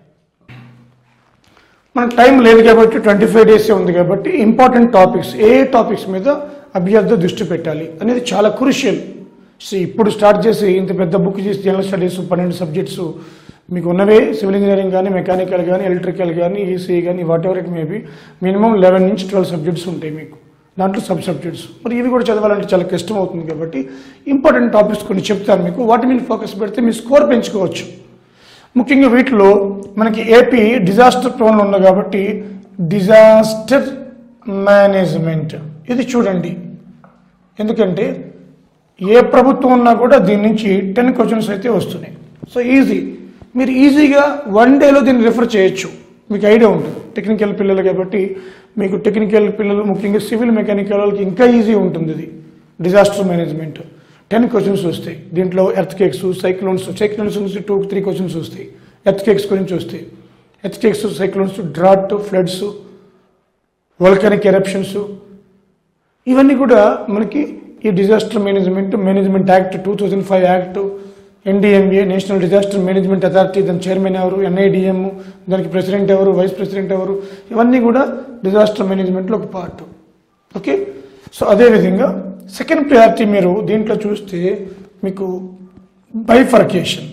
మనకు టైం లేదు కాబట్టి ట్వంటీ ఫైవ్ డేసే ఉంది కాబట్టి ఇంపార్టెంట్ టాపిక్స్ ఏ టాపిక్స్ మీద అభ్యర్థి దృష్టి పెట్టాలి అనేది చాలా క్రూషియల్ సో ఇప్పుడు స్టార్ట్ చేసి ఇంత పెద్ద బుక్ చేసి జనరల్ స్టడీస్ పన్నెండు సబ్జెక్ట్స్ మీకు ఉన్నవే సివిల్ ఇంజనీరింగ్ కానీ మెకానికల్ కానీ ఎలక్ట్రికల్ కానీ ఈసీ కానీ whatever it may be minimum eleven నుంచి ట్వెల్వ్ సబ్జెక్ట్స్ ఉంటాయి మీకు దాంట్లో సబ్ సబ్జెక్ట్స్ మరి ఇవి కూడా చదవాలంటే చాలా కష్టం అవుతుంది కాబట్టి ఇంపార్టెంట్ టాపిక్స్ కొన్ని చెప్తాను మీకు వాటి మీద ఫోకస్ పెడితే మీ స్కోర్ పెంచుకోవచ్చు ముఖ్యంగా వీటిలో మనకి ఏపీ డిజాస్టర్ ప్రోన్ ఉంది కాబట్టి డిజాస్టర్ మేనేజ్మెంట్ ఇది చూడండి ఎందుకంటే ఏ ప్రభుత్వం ఉన్నా కూడా దీని నుంచి టెన్ క్వశ్చన్స్ అయితే వస్తున్నాయి సో ఈజీ మీరు ఈజీగా వన్ డేలో దీన్ని రిఫర్ చేయొచ్చు మీకు ఐడియా ఉంటుంది టెక్నికల్ పిల్లలు కాబట్టి మీకు టెక్నికల్ పిల్లలు ముఖ్యంగా సివిల్ మెకానికల్ వాళ్ళకి ఇంకా ఈజీ ఉంటుంది ఇది డిజాస్టర్ మేనేజ్మెంట్ టెన్ క్వశ్చన్స్ వస్తాయి దీంట్లో ఎర్త్ కేక్స్ సైక్లోన్స్ సైక్లోన్స్ నుంచి టూ త్రీ క్వశ్చన్స్ వస్తాయి ఎర్త్ కేక్స్ గురించి వస్తాయి earthquakes cyclones drought floods volcanic eruptions ఇవన్నీ కూడా మనకి ఈ disaster management management act two thousand five act NDMA national disaster management authority దాని చైర్మన్ ఎవరు ఎన్ఐడిఎం దానికి ప్రెసిడెంట్ ఎవరు వైస్ ప్రెసిడెంట్ ఎవరు ఇవన్నీ కూడా డిజాస్టర్ మేనేజ్మెంట్లో ఒక పార్ట్ ఓకే సో అదేవిధంగా సెకండ్ ప్రయారిటీ మీరు దీంట్లో చూస్తే మీకు బైఫర్కేషన్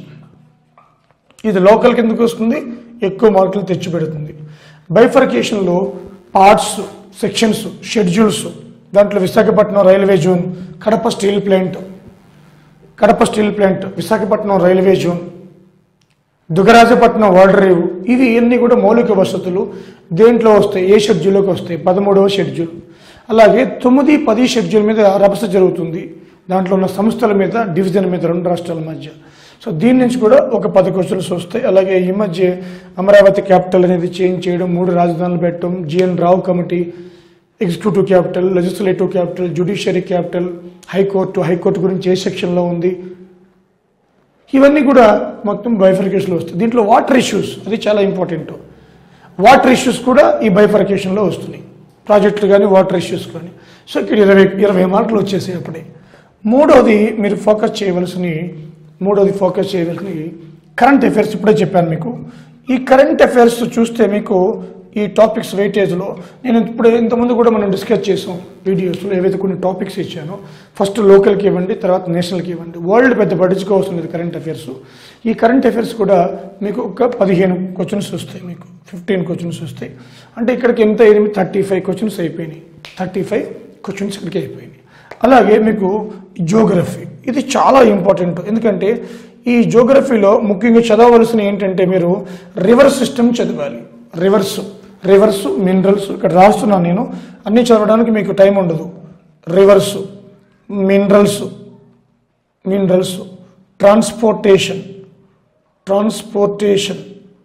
ఇది లోకల్ కిందకు వస్తుంది ఎక్కువ మార్కులు తెచ్చిపెడుతుంది బైఫర్కేషన్లో పార్ట్స్ సెక్షన్స్ షెడ్యూల్స్ దాంట్లో Visakhapatnam railway zone Kadapa steel plant Kadapa steel plant Visakhapatnam railway zone Dugarajapatnam రేవు ఇవి ఇవన్నీ కూడా మౌలిక వసతులు దేంట్లో వస్తాయి ఏ షెడ్యూల్లోకి వస్తాయి పదమూడవ షెడ్యూల్ అలాగే తొమ్మిది పది షెడ్యూల్ మీద రభస జరుగుతుంది దాంట్లో ఉన్న సంస్థల మీద డివిజన్ మీద రెండు రాష్ట్రాల మధ్య సో దీని నుంచి కూడా ఒక పది క్వశ్చన్స్ వస్తాయి అలాగే ఈ మధ్య అమరావతి క్యాపిటల్ అనేది చేంజ్ చేయడం మూడు రాజధానులు పెట్టడం GN Rao committee executive capital legislative capital judiciary capital high court high court గురించి ఏ సెక్షన్లో ఉంది ఇవన్నీ కూడా మొత్తం బైఫర్కేషన్లో వస్తాయి దీంట్లో వాటర్ ఇష్యూస్ అది చాలా ఇంపార్టెంట్ వాటర్ ఇష్యూస్ కూడా ఈ బైఫర్కేషన్లో వస్తున్నాయి ప్రాజెక్టులు కానీ వాటర్ ఇష్యూస్ కానీ సో ఇక్కడ ఇరవై ఇరవై మార్కులు వచ్చేసాయి అప్పుడే మూడోది మీరు ఫోకస్ చేయవలసిన మూడోది ఫోకస్ చేయవలసిన కరెంట్ అఫైర్స్ ఇప్పుడే చెప్పాను మీకు ఈ కరెంట్ అఫైర్స్ చూస్తే మీకు ఈ టాపిక్స్ వెయిటేజ్లో నేను ఇప్పుడు ఇంతకుముందు కూడా మనం డిస్కస్ చేసాం వీడియోస్లో ఏవైతే కొన్ని టాపిక్స్ ఇచ్చానో ఫస్ట్ లోకల్కి ఇవ్వండి తర్వాత నేషనల్కి ఇవ్వండి వరల్డ్ పెద్ద పట్టించుకోవాల్సిన లేదు కరెంట్ అఫైర్స్ ఈ కరెంట్ అఫైర్స్ కూడా మీకు ఒక పదిహేను క్వశ్చన్స్ వస్తాయి మీకు ఫిఫ్టీన్ క్వశ్చన్స్ వస్తాయి అంటే ఇక్కడికి ఎంత ఎనిమిది థర్టీ ఫైవ్ క్వశ్చన్స్ అయిపోయినాయి థర్టీ ఫైవ్ క్వశ్చన్స్ ఇక్కడికి అయిపోయినాయి అలాగే మీకు జోగ్రఫీ ఇది చాలా ఇంపార్టెంట్ ఎందుకంటే ఈ జోగ్రఫీలో ముఖ్యంగా చదవవలసిన ఏంటంటే మీరు రివర్ సిస్టమ్ చదవాలి రివర్స్ రివర్స్ మినరల్స్ ఇక్కడ రాస్తున్నాను నేను అన్నీ చదవడానికి మీకు టైం ఉండదు rivers minerals minerals transportation transportation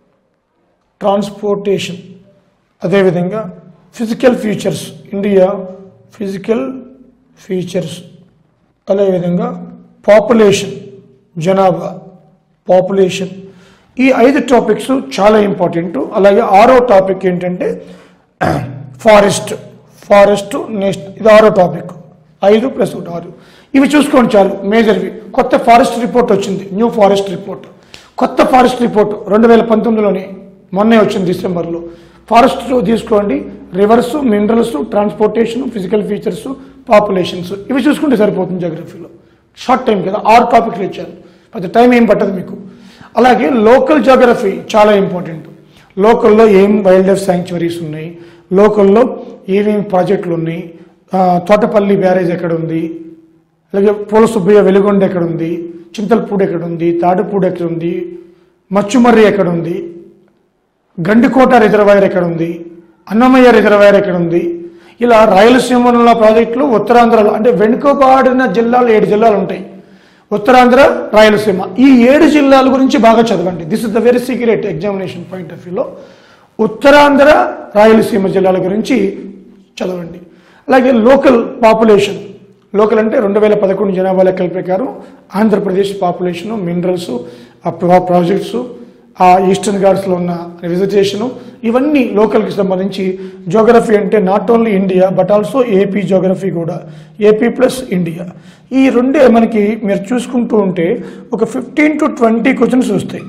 transportation అదేవిధంగా physical features India physical features అదేవిధంగా పాపులేషన్ జనాభా పాపులేషన్ ఈ ఐదు టాపిక్స్ చాలా ఇంపార్టెంట్ అలాగే ఆరో టాపిక్ ఏంటంటే ఫారెస్ట్ ఫారెస్ట్ నెక్స్ట్ ఇది ఆరో టాపిక్ ఐదు ప్లస్ ఒకటి ఆరు ఇవి చూసుకోండి చాలు మేజర్వి కొత్త ఫారెస్ట్ రిపోర్ట్ వచ్చింది న్యూ ఫారెస్ట్ రిపోర్ట్ కొత్త ఫారెస్ట్ రిపోర్ట్ రెండు వేల పంతొమ్మిదిలోనే మొన్నే వచ్చింది డిసెంబర్లో ఫారెస్ట్ తీసుకోండి rivers minerals transportation physical features populations ఇవి చూసుకుంటే సరిపోతుంది జాగ్రఫీలో షార్ట్ టైం కదా ఆరు టాపిక్లు ఇచ్చాను పెద్ద టైం ఏం పట్టదు మీకు అలాగే లోకల్ జాగ్రఫీ చాలా ఇంపార్టెంట్ లోకల్లో ఏం వైల్డ్ లైఫ్ శాంక్చురీస్ ఉన్నాయి లోకల్లో ఏమేమి ప్రాజెక్టులు ఉన్నాయి ఆ, తోటపల్లి బ్యారేజ్ ఎక్కడ ఉంది అలాగే పూల సుబ్బయ్య వెలుగొండ ఎక్కడ ఉంది చింతలపూడి ఎక్కడ ఉంది తాడుపూడి ఎక్కడ ఉంది మచ్చుమర్రి ఎక్కడ ఉంది గండికోట రిజర్వాయర్ ఎక్కడ ఉంది అన్నమయ్య రిజర్వాయర్ ఎక్కడ ఉంది ఇలా రాయలసీమలో ప్రాజెక్టులు ఉత్తరాంధ్రలో అంటే వెనుకబాడిన జిల్లాలు ఏడు జిల్లాలు ఉంటాయి ఉత్తరాంధ్ర రాయలసీమ ఈ ఏడు జిల్లాల గురించి బాగా చదవండి this is the very secret examination point of వ్యూలో ఉత్తరాంధ్ర రాయలసీమ జిల్లాల గురించి చదవండి అలాగే లోకల్ పాపులేషన్ లోకల్ అంటే రెండు వేల పదకొండు జనాభా లెక్కల ప్రకారం ఆంధ్రప్రదేశ్ పాపులేషను మినరల్స్ ఆ ప్రాజెక్ట్స్ ఆ ఈస్టర్న్ ఘాట్స్లో ఉన్న వెజిటేషను ఇవన్నీ లోకల్కి సంబంధించి జోగ్రఫీ అంటే not only India but also AP geography కూడా ఏపీ ప్లస్ ఇండియా ఈ రెండే మనకి మీరు చూసుకుంటూ ఉంటే ఒక ఫిఫ్టీన్ టు ట్వంటీ క్వశ్చన్స్ వస్తాయి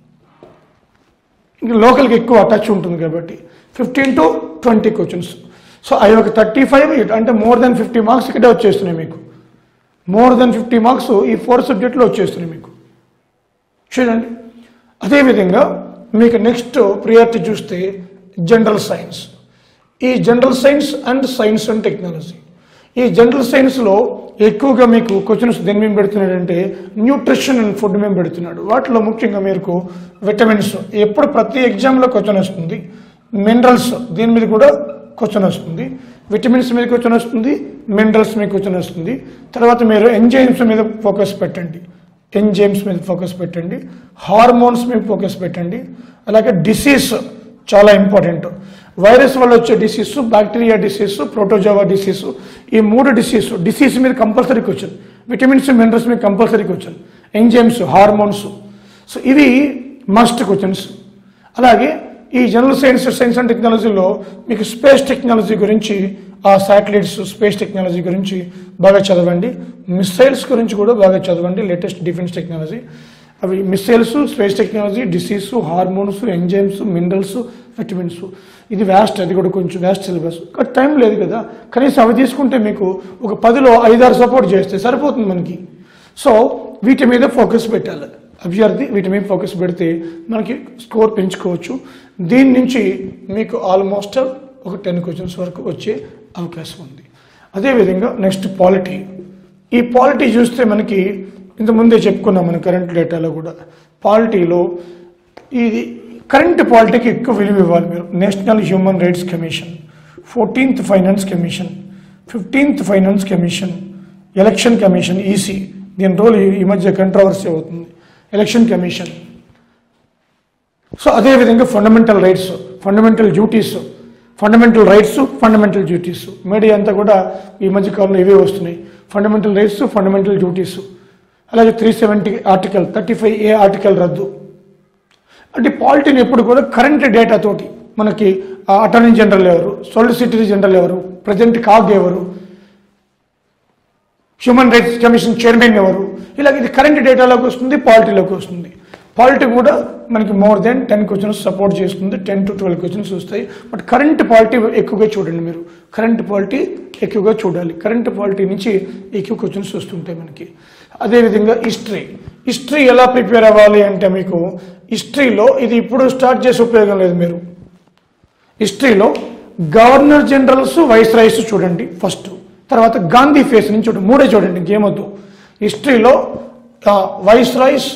ఇంకా లోకల్కి ఎక్కువ టచ్ ఉంటుంది కాబట్టి fifteen to twenty questions so అవి ఒక థర్టీ ఫైవ్ అంటే మోర్ దెన్ ఫిఫ్టీ మార్క్స్ ఇక్కడే వచ్చేస్తున్నాయి మీకు మోర్ దెన్ ఫిఫ్టీ మార్క్స్ ఈ ఫోర్ సబ్జెక్ట్లో వచ్చేస్తున్నాయి మీకు చూడండి అదేవిధంగా మీకు నెక్స్ట్ ప్రియారిటీ చూస్తే జనరల్ సైన్స్ ఈ general science and science and technology ఈ జనరల్ సైన్స్లో ఎక్కువగా మీకు క్వశ్చన్స్ దేని మేము పెడుతున్నాడంటే న్యూట్రిషన్ అండ్ ఫుడ్ మేము పెడుతున్నాడు వాటిలో ముఖ్యంగా మీకు విటమిన్స్ ఎప్పుడు ప్రతి ఎగ్జామ్లో క్వశ్చన్ వస్తుంది మినరల్స్ దీని మీద కూడా క్వశ్చన్ వస్తుంది విటమిన్స్ మీద క్వశ్చన్ వస్తుంది మినరల్స్ మీద క్వశ్చన్ వస్తుంది తర్వాత మీరు ఎంజైమ్స్ మీద ఫోకస్ పెట్టండి ఎంజైమ్స్ మీద ఫోకస్ పెట్టండి హార్మోన్స్ మీద ఫోకస్ పెట్టండి అలాగే డిసీజ్ చాలా ఇంపార్టెంట్ వైరస్ వల్ల వచ్చే disease bacteria disease protozoa disease ఈ మూడు డిసీజ్ డిసీజ్ మీద కంపల్సరీ క్వశ్చన్ విటమిన్స్ మినరల్స్ మీద compulsory question enzymes hormones so ఇవి మస్ట్ క్వశ్చన్స్ అలాగే ఈ జనరల్ సైన్స్ సైన్స్ అండ్ టెక్నాలజీలో మీకు స్పేస్ టెక్నాలజీ గురించి ఆ శాటిలైట్స్ స్పేస్ టెక్నాలజీ గురించి బాగా చదవండి మిసైల్స్ గురించి కూడా బాగా చదవండి లేటెస్ట్ డిఫెన్స్ టెక్నాలజీ అవి missiles space technology disease hormones enzymes minerals vitamins ఇది వ్యాస్ట్ అది కూడా కొంచెం వ్యాస్ట్ సిలబస్ కానీ టైం లేదు కదా కనీసం అవి తీసుకుంటే మీకు ఒక పదిలో ఐదారు సపోర్ట్ చేస్తే సరిపోతుంది మనకి సో వీటి మీద ఫోకస్ పెట్టాలి అభ్యర్థి వీటి మీద ఫోకస్ పెడితే మనకి స్కోర్ పెంచుకోవచ్చు దీని నుంచి మీకు ఆల్మోస్ట్ ఒక టెన్ క్వశ్చన్స్ వరకు వచ్చే అవకాశం ఉంది అదేవిధంగా నెక్స్ట్ పాలిటీ ఈ పాలిటీ చూస్తే మనకి ఇంతకుముందే చెప్పుకున్నాం మన కరెంట్ డేటాలో కూడా పాలిటీలో ఇది కరెంట్ పాలిటీకి ఎక్కువ విలువ ఇవ్వాలి మీరు national human rights commission fourteenth finance commission fifteenth finance commission election commission EC దీని రోల్ ఈ- ఈ మధ్య కంట్రవర్సీ అవుతుంది ఎలక్షన్ కమిషన్ సో అదేవిధంగా fundamental rights fundamental duties fundamental rights fundamental duties media అంతా కూడా ఈ మధ్య కాలంలో ఇవే వస్తున్నాయి ఫండమెంటల్ రైట్స్ ఫండమెంటల్ డ్యూటీస్ అలాగే three seventy article thirty five A article రద్దు అంటే పాలిటీని ఎప్పుడు కూడా కరెంట్ డేటా తోటి మనకి అటార్నీ జనరల్ ఎవరు సొలిసిటరీ జనరల్ ఎవరు ప్రజెంట్ కాగ్ ఎవరు హ్యూమన్ రైట్స్ కమిషన్ చైర్మన్ ఎవరు ఇలా ఇది కరెంట్ డేటాలోకి వస్తుంది పాలిటీలోకి వస్తుంది పాలిటీ కూడా మనకి more than ten questions support చేస్తుంది టెన్ టు ట్వెల్వ్ క్వశ్చన్స్ వస్తాయి బట్ కరెంట్ పాలిటీ ఎక్కువగా చూడండి మీరు కరెంట్ పాలిటీ ఎక్కువగా చూడాలి కరెంట్ పాలిటీ నుంచి ఎక్కువ క్వశ్చన్స్ వస్తుంటాయి మనకి అదేవిధంగా హిస్టరీ హిస్టరీ ఎలా ప్రిపేర్ అవ్వాలి అంటే మీకు హిస్టరీలో ఇది ఇప్పుడు స్టార్ట్ చేసే ఉపయోగం లేదు మీరు హిస్టరీలో గవర్నర్ జనరల్స్ వైస్ రాయ్స్ చూడండి ఫస్ట్ తర్వాత గాంధీ ఫేస్ నుంచి చూడండి మూడే చూడండి ఇంకేమొద్దు హిస్టరీలో viceroys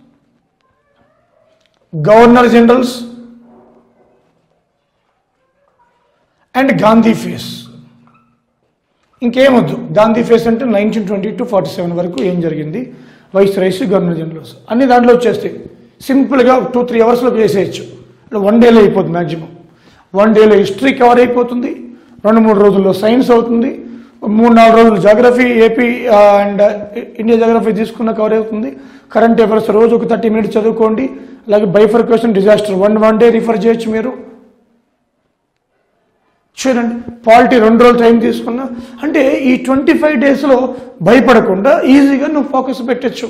governor generals and Gandhi phase ఇంకేమొద్దు గాంధీ ఫేస్ అంటే nineteen twenty to forty seven వరకు ఏం జరిగింది వైస్ రైస్ గవర్నర్ జనరల్స్ అన్ని దాంట్లో వచ్చేస్తాయి సింపుల్గా టూ త్రీ అవర్స్లో చేసేయచ్చు వన్ డేలో అయిపోతుంది మ్యాక్సిమం వన్ డేలో హిస్టరీ కవర్ అయిపోతుంది రెండు మూడు రోజుల్లో సైన్స్ అవుతుంది మూడు నాలుగు రోజులు geography AP and India geography తీసుకున్న కవర్ అవుతుంది కరెంట్ అఫైర్స్ రోజు ఒక థర్టీ మినిట్స్ చదువుకోండి అలాగే bifurcation disaster one one day refer చేయొచ్చు మీరు చూడండి పాలిటీ రెండు రోజులు టైం తీసుకున్నా అంటే ఈ ట్వంటీ ఫైవ్ డేస్లో భయపడకుండా ఈజీగా నువ్వు ఫోకస్ పెట్టచ్చు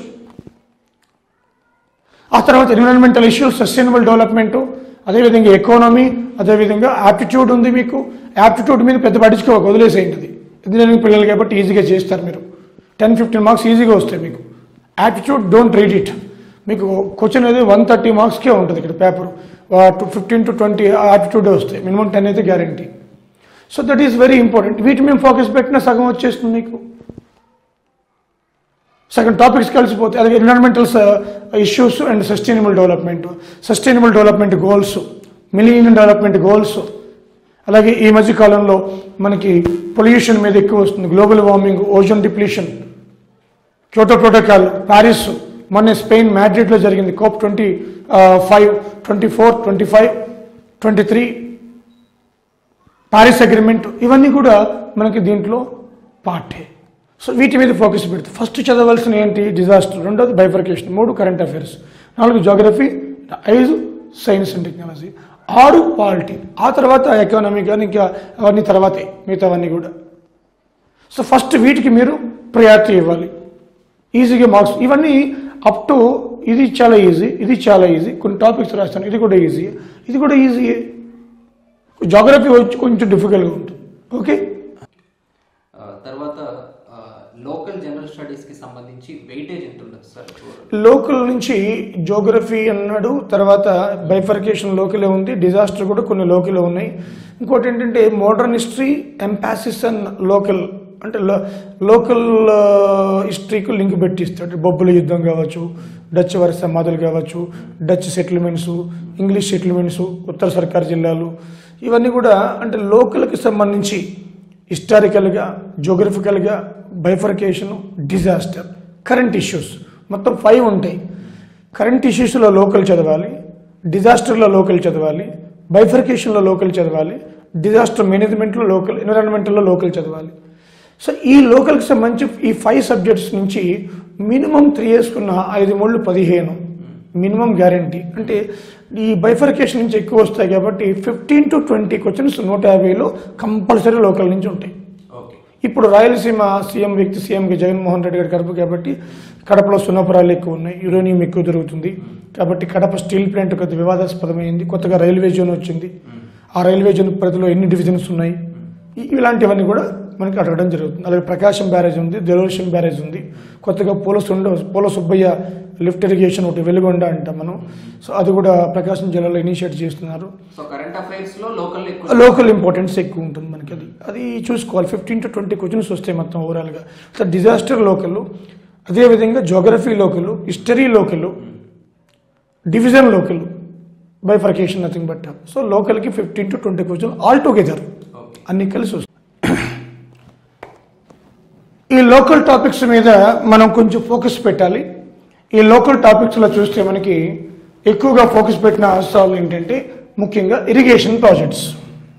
ఆ తర్వాత ఎన్విరాన్మెంటల్ ఇష్యూస్ సస్టైనబుల్ డెవలప్మెంట్ అదేవిధంగా ఎకానమీ అదేవిధంగా యాప్టిట్యూడ్ ఉంది మీకు యాప్టిట్యూడ్ మీద పెద్ద పట్టించుకోక వదిలేసేయండి ఇది ఇంజనీరింగ్ పిల్లలు కాబట్టి ఈజీగా చేస్తారు మీరు టెన్ ఫిఫ్టీన్ మార్క్స్ ఈజీగా వస్తాయి మీకు యాప్టిట్యూడ్ డోంట్ రీడ్ ఇట్ మీకు క్వశ్చన్ అనేది వన్ థర్టీ మార్క్స్కే ఉంటుంది ఇక్కడ పేపర్ ఫిఫ్టీన్ టు ట్వంటీ యాప్టిట్యూడే వస్తాయి మినిమం టెన్ అయితే guarantee so that is very important వీటి మేము ఫోకస్ పెట్టినా సగం వచ్చేస్తుంది మీకు సగం టాపిక్స్ కలిసిపోతాయి అలాగే environmental issues and sustainable development sustainable development goals millennium development goals అలాగే ఈ మధ్య కాలంలో మనకి పొల్యూషన్ మీద ఎక్కువ వస్తుంది global warming ozone depletion Kyoto protocol Paris మొన్న స్పెయిన్ మ్యాడ్రిడ్లో జరిగింది COP twenty five twenty four twenty five twenty three Paris agreement ఇవన్నీ కూడా మనకి దీంట్లో పార్టే సో వీటి మీద ఫోకస్ పెడుతుంది ఫస్ట్ చదవాల్సిన ఏంటి డిజాస్టర్ రెండోది బైఫర్కేషన్ మూడు కరెంట్ అఫైర్స్ నాలుగు జోగ్రఫీ ఐదు సైన్స్ అండ్ టెక్నాలజీ ఆరు పాలిటీ ఆ తర్వాత ఎకానమీ కానీ ఇంకా అవన్నీ తర్వాతే మిగతావన్నీ కూడా సో ఫస్ట్ వీటికి మీరు ప్రయారిటీ ఇవ్వాలి ఈజీగా మార్క్స్ ఇవన్నీ అప్ టు ఇది చాలా ఈజీ ఇది చాలా ఈజీ కొన్ని టాపిక్స్ రాస్తాను ఇది కూడా ఈజీ ఇది కూడా ఈజీయే జాగ్రఫీ వచ్చి కొంచెం డిఫికల్ట్గా ఉంటుంది ఓకే ఆ, తర్వాత లోకల్ జనరల్ స్టడీస్కి సంబంధించి వెయిటేజ్ ఎంత ఉండదు సార్ లోకల్ నుంచి జోగ్రఫీ అన్నాడు తర్వాత బైఫర్కేషన్ లోకలే ఉంది డిజాస్టర్ కూడా కొన్ని లోకలే ఉన్నాయి ఇంకోటి ఏంటంటే modern history emphasis and local అంటే లో లోకల్ హిస్టరీకి లింక్ పెట్టిస్తాడు బొబ్బుల యుద్ధం కావచ్చు డచ్ వారి సమాధులు కావచ్చు Dutch settlements English settlements Uttara Sarkar జిల్లాలు ఇవన్నీ కూడా అంటే లోకల్కి సంబంధించి హిస్టారికల్గా జోగ్రఫికల్గా బైఫర్కేషన్ డిజాస్టర్ కరెంట్ ఇష్యూస్ మొత్తం ఫైవ్ ఉంటాయి కరెంట్ ఇష్యూస్లో లోకల్ చదవాలి డిజాస్టర్లో లోకల్ చదవాలి బైఫర్కేషన్లో లోకల్ చదవాలి డిజాస్టర్ మేనేజ్మెంట్లో లోకల్ ఎన్విరాన్మెంటల్లో లోకల్ చదవాలి సో ఈ లోకల్కి సంబంధించి ఈ ఫైవ్ సబ్జెక్ట్స్ నుంచి మినిమం త్రీ వేసుకున్న ఐదు మూడు పదిహేను మినిమం గ్యారంటీ అంటే ఈ బైఫర్కేషన్ నుంచి ఎక్కువ వస్తాయి కాబట్టి ఫిఫ్టీన్ టు ట్వంటీ క్వశ్చన్స్ నూట యాభైలో కంపల్సరీ లోకల్ నుంచి ఉంటాయి ఓకే ఇప్పుడు రాయలసీమ సీఎం వ్యక్తి సీఎంకి జగన్మోహన్ రెడ్డి గారి కడప కాబట్టి కడపలో సున్నపురాలు ఎక్కువ ఉన్నాయి యురేనియం ఎక్కువ దొరుకుతుంది కాబట్టి కడప స్టీల్ ప్లాంట్ కొద్ది వివాదాస్పదమైంది కొత్తగా రైల్వే జోన్ వచ్చింది ఆ రైల్వే జోన్ పరిధిలో ఎన్ని డివిజన్స్ ఉన్నాయి ఇ- ఇలాంటివన్నీ కూడా మనకి అడగడం జరుగుతుంది అలాగే ప్రకాశం బ్యారేజ్ ఉంది దేవరశం బ్యారేజ్ ఉంది కొత్తగా పూల సుండ పూల సుబ్బయ్య లిఫ్ట్ ఇరిగేషన్ ఒకటి వెలుగొండ అంటాం మనం సో అది కూడా ప్రకాశం జిల్లాలో ఇనిషియేట్ చేస్తున్నారు సో కరెంట్ అఫైర్స్ లో లోకల్ ఎక్కువ లోకల్ ఇంపార్టెన్స్ ఎక్కువ ఉంటుంది మనకి అది అది చూసుకోవాలి ఫిఫ్టీన్ టు ట్వంటీ క్వశ్చన్స్ వస్తాయి మొత్తం ఓవరాల్గా సో డిజాస్టర్ లోకల్ అదేవిధంగా geography local history local division local bifurcation nothing but so లోకల్కి fifteen to twenty question all together okay అన్ని కలిసి వస్తాయి ఈ లోకల్ టాపిక్స్ మీద మనం కొంచెం ఫోకస్ పెట్టాలి ఈ లోకల్ టాపిక్స్లో చూస్తే మనకి ఎక్కువగా ఫోకస్ పెట్టిన అంశాలు ఏంటంటే ముఖ్యంగా ఇరిగేషన్ ప్రాజెక్ట్స్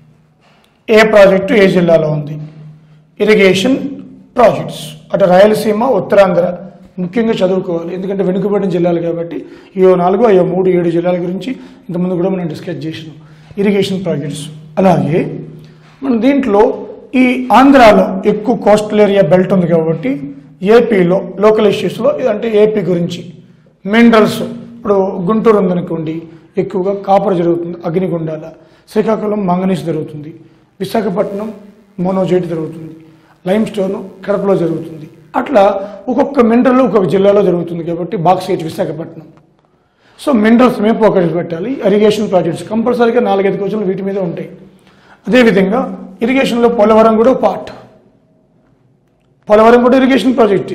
ఏ ప్రాజెక్టు ఏ జిల్లాలో ఉంది ఇరిగేషన్ ప్రాజెక్ట్స్ అటు రాయలసీమ ఉత్తరాంధ్ర ముఖ్యంగా చదువుకోవాలి ఎందుకంటే వెనుకబడిన జిల్లాలు కాబట్టి ఏ నాలుగు అయ్యో మూడు ఏడు జిల్లాల గురించి ఇంతకుముందు కూడా మనం డిస్కస్ చేసినాం ఇరిగేషన్ ప్రాజెక్ట్స్ అలాగే మన దీంట్లో ఈ ఆంధ్రాలో ఎక్కువ కోస్టల్ ఏరియా బెల్ట్ ఉంది కాబట్టి ఏపీలో లోకల్ ఇష్యూస్లో అంటే ఏపీ గురించి మినరల్స్ ఇప్పుడు గుంటూరు ఉందనుకోండి ఎక్కువగా కాపర్ జరుగుతుంది అగ్నిగుండాల శ్రీకాకుళం మంగనీస్ జరుగుతుంది విశాఖపట్నం మోనోజైట్ జరుగుతుంది లైమ్ స్టోన్ కడపలో జరుగుతుంది అట్లా ఒక్కొక్క మినరల్ ఒక్కొక్క జిల్లాలో జరుగుతుంది కాబట్టి బాక్సైట్ విశాఖపట్నం సో మినరల్స్ మేము ఫోకస్ పెట్టాలి ఇరిగేషన్ ప్రాజెక్ట్స్ కంపల్సరీగా నాలుగైదు క్వశ్చన్లు వీటి మీద ఉంటాయి అదేవిధంగా ఇరిగేషన్లో పోలవరం కూడా పార్ట్ పోలవరం కూడా ఇరిగేషన్ ప్రాజెక్ట్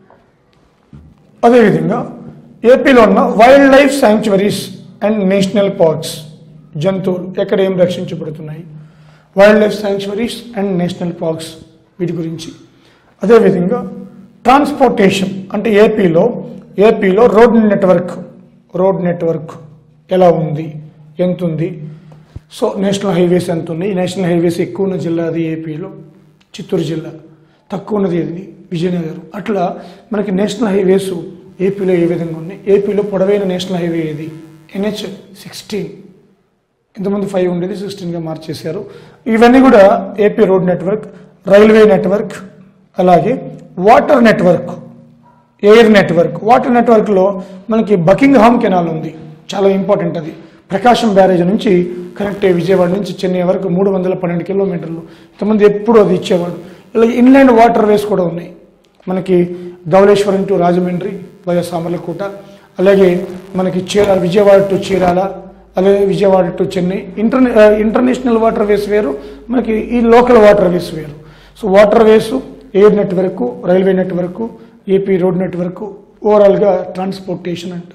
అదేవిధంగా ఏపీలో ఉన్న wild life sanctuaries and national parks జంతువులు ఎక్కడ ఏం రక్షించబడుతున్నాయి wild life sanctuaries and national parks వీటి గురించి అదేవిధంగా ట్రాన్స్పోర్టేషన్ అంటే ఏపీలో ఏపీలో రోడ్ నెట్వర్క్ రోడ్ నెట్వర్క్ ఎలా ఉంది ఎంత ఉంది సో నేషనల్ హైవేస్ ఎంత ఉన్నాయి నేషనల్ హైవేస్ ఎక్కువ ఉన్న జిల్లా అది ఏపీలో చిత్తూరు జిల్లా తక్కువ ఉన్నది ఇది విజయనగరం అట్లా మనకి నేషనల్ హైవేస్ ఏపీలో ఏ విధంగా ఉన్నాయి ఏపీలో పొడవైన నేషనల్ హైవే ఏది ఎన్హెచ్ సిక్స్టీన్ ఇంతకుముందు ఫైవ్ ఉండేది సిక్స్టీన్గా మార్చేశారు ఇవన్నీ కూడా AP road network railway network అలాగే water network air network water నెట్వర్క్లో మనకి బకింగ్హామ్ కెనాల్ ఉంది చాలా ఇంపార్టెంట్ అది ప్రకాశం బ్యారేజ్ నుంచి కరెక్ట్ విజయవాడ నుంచి చెన్నై వరకు మూడు వందల పన్నెండు కిలోమీటర్లు ఇంతమంది ఎప్పుడు అది ఇచ్చేవాడు ఇలా ఇన్లాండ్ వాటర్ వేస్ కూడా ఉన్నాయి మనకి ధవళేశ్వరం టు రాజమండ్రి వయా సామర్లకోట అలాగే మనకి చీర విజయవాడ టు చీరాల అలాగే Vijayawada to Chennai inter international water ways వేరు మనకి ఈ లోకల్ వాటర్ వేస్ వేరు so water ways air network railway network AP road network ఓవరాల్గా ట్రాన్స్పోర్టేషన్ అంటాం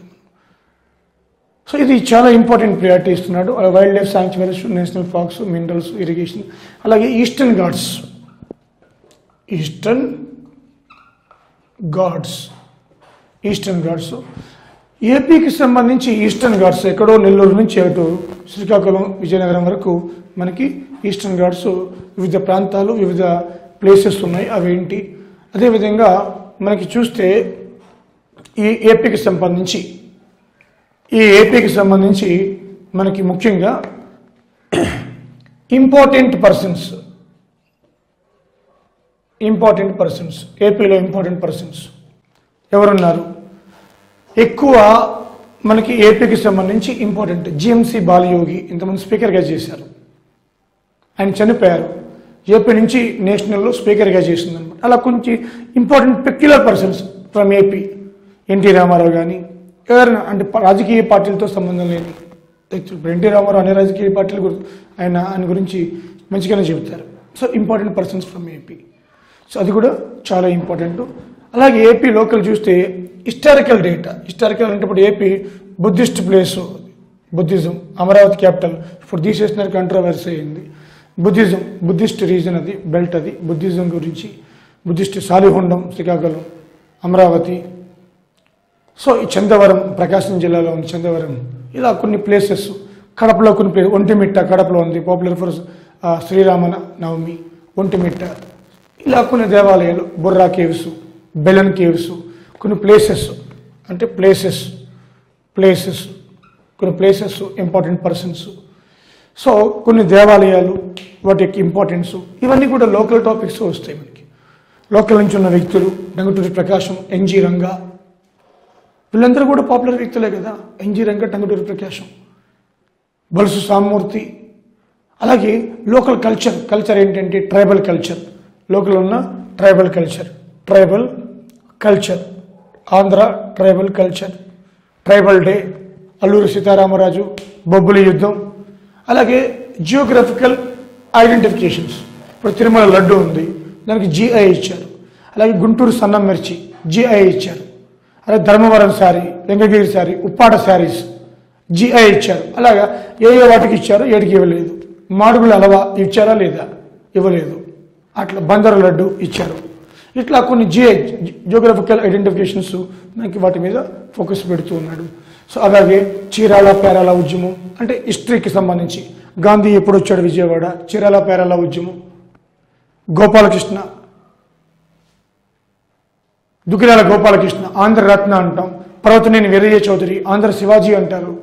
సో ఇది చాలా ఇంపార్టెంట్ ప్రియారిటీ ఇస్తున్నాడు wild life sanctuaries national parks minerals irrigation అలాగే eastern ghats eastern ghats eastern ghats ఏపీకి సంబంధించి ఈస్టర్న్ ఘాట్స్ ఎక్కడో నెల్లూరు నుంచి అటు శ్రీకాకుళం విజయనగరం వరకు మనకి ఈస్టర్న్ ఘాట్స్ వివిధ ప్రాంతాలు వివిధ ప్లేసెస్ ఉన్నాయి అవేంటి అదేవిధంగా మనకి చూస్తే ఈ ఏపీకి సంబంధించి ఈ ఏపీకి సంబంధించి మనకి ముఖ్యంగా ఇంపార్టెంట్ పర్సన్స్ ఇంపార్టెంట్ పర్సన్స్ ఏపీలో ఇంపార్టెంట్ పర్సన్స్ ఎవరున్నారు ఎక్కువ మనకి ఏపీకి సంబంధించి ఇంపార్టెంట్ జిఎంసి బాలయోగి ఇంతమంది స్పీకర్గా చేశారు ఆయన చనిపోయారు ఏపీ నుంచి నేషనల్లో స్పీకర్గా చేసింది అనమాట అలా కొంచెం important peculiar persons from AP N T Rama Rao కానీ ఎవరైనా అంటే ప- రాజకీయ పార్టీలతో సంబంధం లేని వ్యక్తులు. ఇప్పుడు ఎన్టీ రామారావు అనే రాజకీయ పార్టీల గురించి ఆయన ఆయన గురించి మంచిగానే చెబుతారు so important persons from AP so అది కూడా చాలా ఇంపార్టెంట్ అలాగే ఏపీ లోకల్ చూస్తే హిస్టారికల్ డేటా హిస్టారికల్ అంటే ఇప్పుడు AP Buddhist place Buddhism Amaravati capital ఇప్పుడు తీసేసిన కంట్రవర్సీ అయింది బుద్ధిజం బుద్ధిస్ట్ రీజన్ అది బెల్ట్ అది బుద్ధిజం గురించి బుద్ధిస్ట్ సాలిహుండం శ్రీకాకుళం అమరావతి సో ఈ చందవరం ప్రకాశం జిల్లాలో ఉంది చందవరం ఇలా కొన్ని ప్లేసెస్ కడపలో కొన్ని ప్లేస్ ఒంటిమిట్ట కడపలో ఉంది పాపులర్ ఫర్ శ్రీరామ నవమి ఒంటిమిట్ట ఇలా కొన్ని దేవాలయాలు బుర్రా కేవ్స్ బెలన్ కేవ్స్ కొన్ని ప్లేసెస్ అంటే ప్లేసెస్ ప్లేసెస్ కొన్ని ప్లేసెస్ ఇంపార్టెంట్ పర్సన్స్ సో కొన్ని దేవాలయాలు వాటి యొక్క ఇంపార్టెన్స్ ఇవన్నీ కూడా లోకల్ టాపిక్స్ వస్తాయి మనకి లోకల్ నుంచి ఉన్న వ్యక్తులు టంగుటూరి ప్రకాశం ఎన్జి రంగా వీళ్ళందరూ కూడా పాపులర్ వ్యక్తులే కదా ఎన్జి రంగా టంగుటూరి ప్రకాశం బలుసు సామూర్తి అలాగే లోకల్ కల్చర్ కల్చర్ ఏంటంటే ట్రైబల్ కల్చర్ లోకల్ ఉన్న tribal culture tribal culture Andhra tribal culture tribal day Alluri Sitaramaraju Bobbili యుద్ధం అలాగే జియోగ్రఫికల్ ఐడెంటిఫికేషన్స్ ఇప్పుడు తిరుమల లడ్డు ఉంది దానికి జిఐ ఇచ్చారు అలాగే గుంటూరు సన్నం మిర్చి జిఐ ఇచ్చారు అలాగే Dharmavaram sari Venkatagiri sari Uppada saris GI ఇచ్చారు అలాగా ఏ ఏ వాటికి ఇచ్చారో ఏడికి ఇవ్వలేదు మాడుగుల అలవా ఇచ్చారా లేదా ఇవ్వలేదు అట్లా బందరు లడ్డు ఇచ్చారు ఇట్లా కొన్ని జిఐ జియోగ్రఫికల్ ఐడెంటిఫికేషన్స్ మనకి వాటి మీద ఫోకస్ పెడుతూ ఉన్నాడు సో అలాగే చీరాల పేరాల ఉద్యమం అంటే హిస్టరీకి సంబంధించి గాంధీ ఎప్పుడు వచ్చాడు విజయవాడ చీరాల పేరాల ఉద్యమం గోపాలకృష్ణ దుగ్గిరాల గోపాలకృష్ణ ఆంధ్ర రత్న అంటాం పర్వతనేని వీరయ్య చౌదరి ఆంధ్ర శివాజీ అంటారు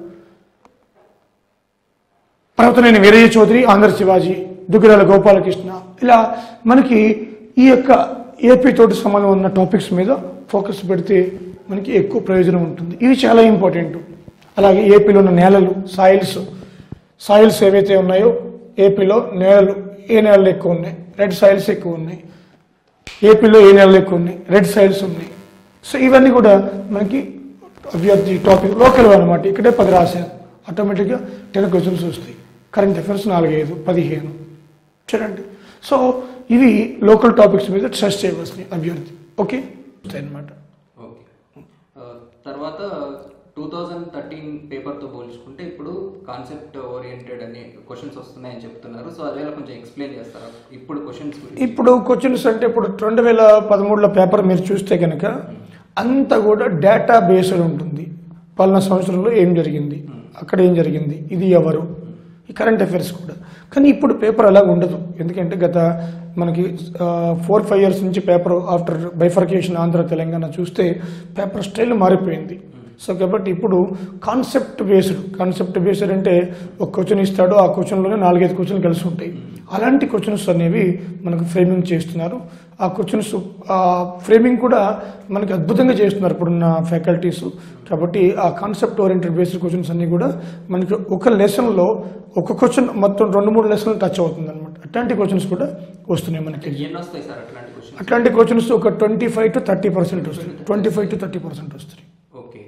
పర్వతనేని వీరయ్య చౌదరి ఆంధ్ర శివాజీ దుగ్గిరాల గోపాలకృష్ణ ఇలా మనకి ఈ యొక్క ఏపీ తోటి సంబంధం ఉన్న టాపిక్స్ మీద ఫోకస్ పెడితే మనకి ఎక్కువ ప్రయోజనం ఉంటుంది ఇవి చాలా ఇంపార్టెంట్ అలాగే ఏపీలో ఉన్న నేలలు సాయిల్స్ సాయిల్స్ ఏవైతే ఉన్నాయో ఏపీలో నేలలు ఏ నేలలు ఎక్కువ ఉన్నాయి రెడ్ సాయిల్స్ ఎక్కువ ఉన్నాయి ఏపీలో ఏ నెలలు ఎక్కువ ఉన్నాయి రెడ్ సైల్స్ ఉన్నాయి సో ఇవన్నీ కూడా మనకి అభ్యర్థి టాపిక్ లోకల్ అనమాట ఇక్కడే పది రాశారు ఆటోమేటిక్గా టెన్ క్వశ్చన్స్ వస్తాయి కరెంట్ అఫైర్స్ నాలుగైదు పదిహేను చూడండి సో ఇవి లోకల్ టాపిక్స్ మీద ట్రస్ట్ చేయవలసినవి అభ్యర్థి ఓకే అనమాట ఓకే ఆ, తర్వాత టూ థౌజండ్ థర్టీన్ పేపర్తో పోల్చుకుంటే ఇప్పుడు కాన్సెప్ట్ ఓరియంటెడ్ అని క్వశ్చన్స్ వస్తున్నాయని చెప్తున్నారు సో అదే కొంచెం ఎక్స్ప్లెయిన్ చేస్తారా ఇప్పుడు క్వశ్చన్స్ గురించి ఇప్పుడు క్వశ్చన్స్ అంటే ఇప్పుడు రెండు వేల పదమూడులో పేపర్ మీరు చూస్తే కనుక అంతా కూడా డేటా బేస్డ్ ఉంటుంది పలానా సంవత్సరంలో ఏం జరిగింది అక్కడ ఏం జరిగింది ఇది ఎవరు ఈ కరెంట్ అఫైర్స్ కూడా కానీ ఇప్పుడు పేపర్ అలా ఉండదు ఎందుకంటే గత మనకి ఫోర్ ఫైవ్ ఇయర్స్ నుంచి paper after bifurcation Andhra Telangana చూస్తే పేపర్ స్టైల్ మారిపోయింది సో కాబట్టి ఇప్పుడు కాన్సెప్ట్ బేస్డ్ కాన్సెప్ట్ బేస్డ్ అంటే ఒక క్వశ్చన్ ఇస్తాడు ఆ క్వశ్చన్లోనే నాలుగైదు క్వశ్చన్లు కలిసి ఉంటాయి అలాంటి క్వశ్చన్స్ అనేవి మనకు ఫ్రేమింగ్ చేస్తున్నారు ఆ క్వశ్చన్స్ ఆ ఫ్రేమింగ్ కూడా మనకి అద్భుతంగా చేస్తున్నారు ఇప్పుడున్న ఫ్యాకల్టీస్ కాబట్టి ఆ కాన్సెప్ట్ ఓరియంటెడ్ బేస్డ్ క్వశ్చన్స్ అన్నీ కూడా మనకి ఒక లెసన్లో ఒక క్వశ్చన్ మొత్తం రెండు మూడు లెసన్లు టచ్ అవుతుంది అనమాట అట్లాంటి క్వశ్చన్స్ కూడా వస్తున్నాయి మనకి ఎన్ని వస్తాయి సార్ అట్లాంటి క్వశ్చన్స్ అట్లాంటి క్వశ్చన్స్ ఒక twenty five to thirty percent వస్తాయి twenty five to thirty percent వస్తాయి ఓకే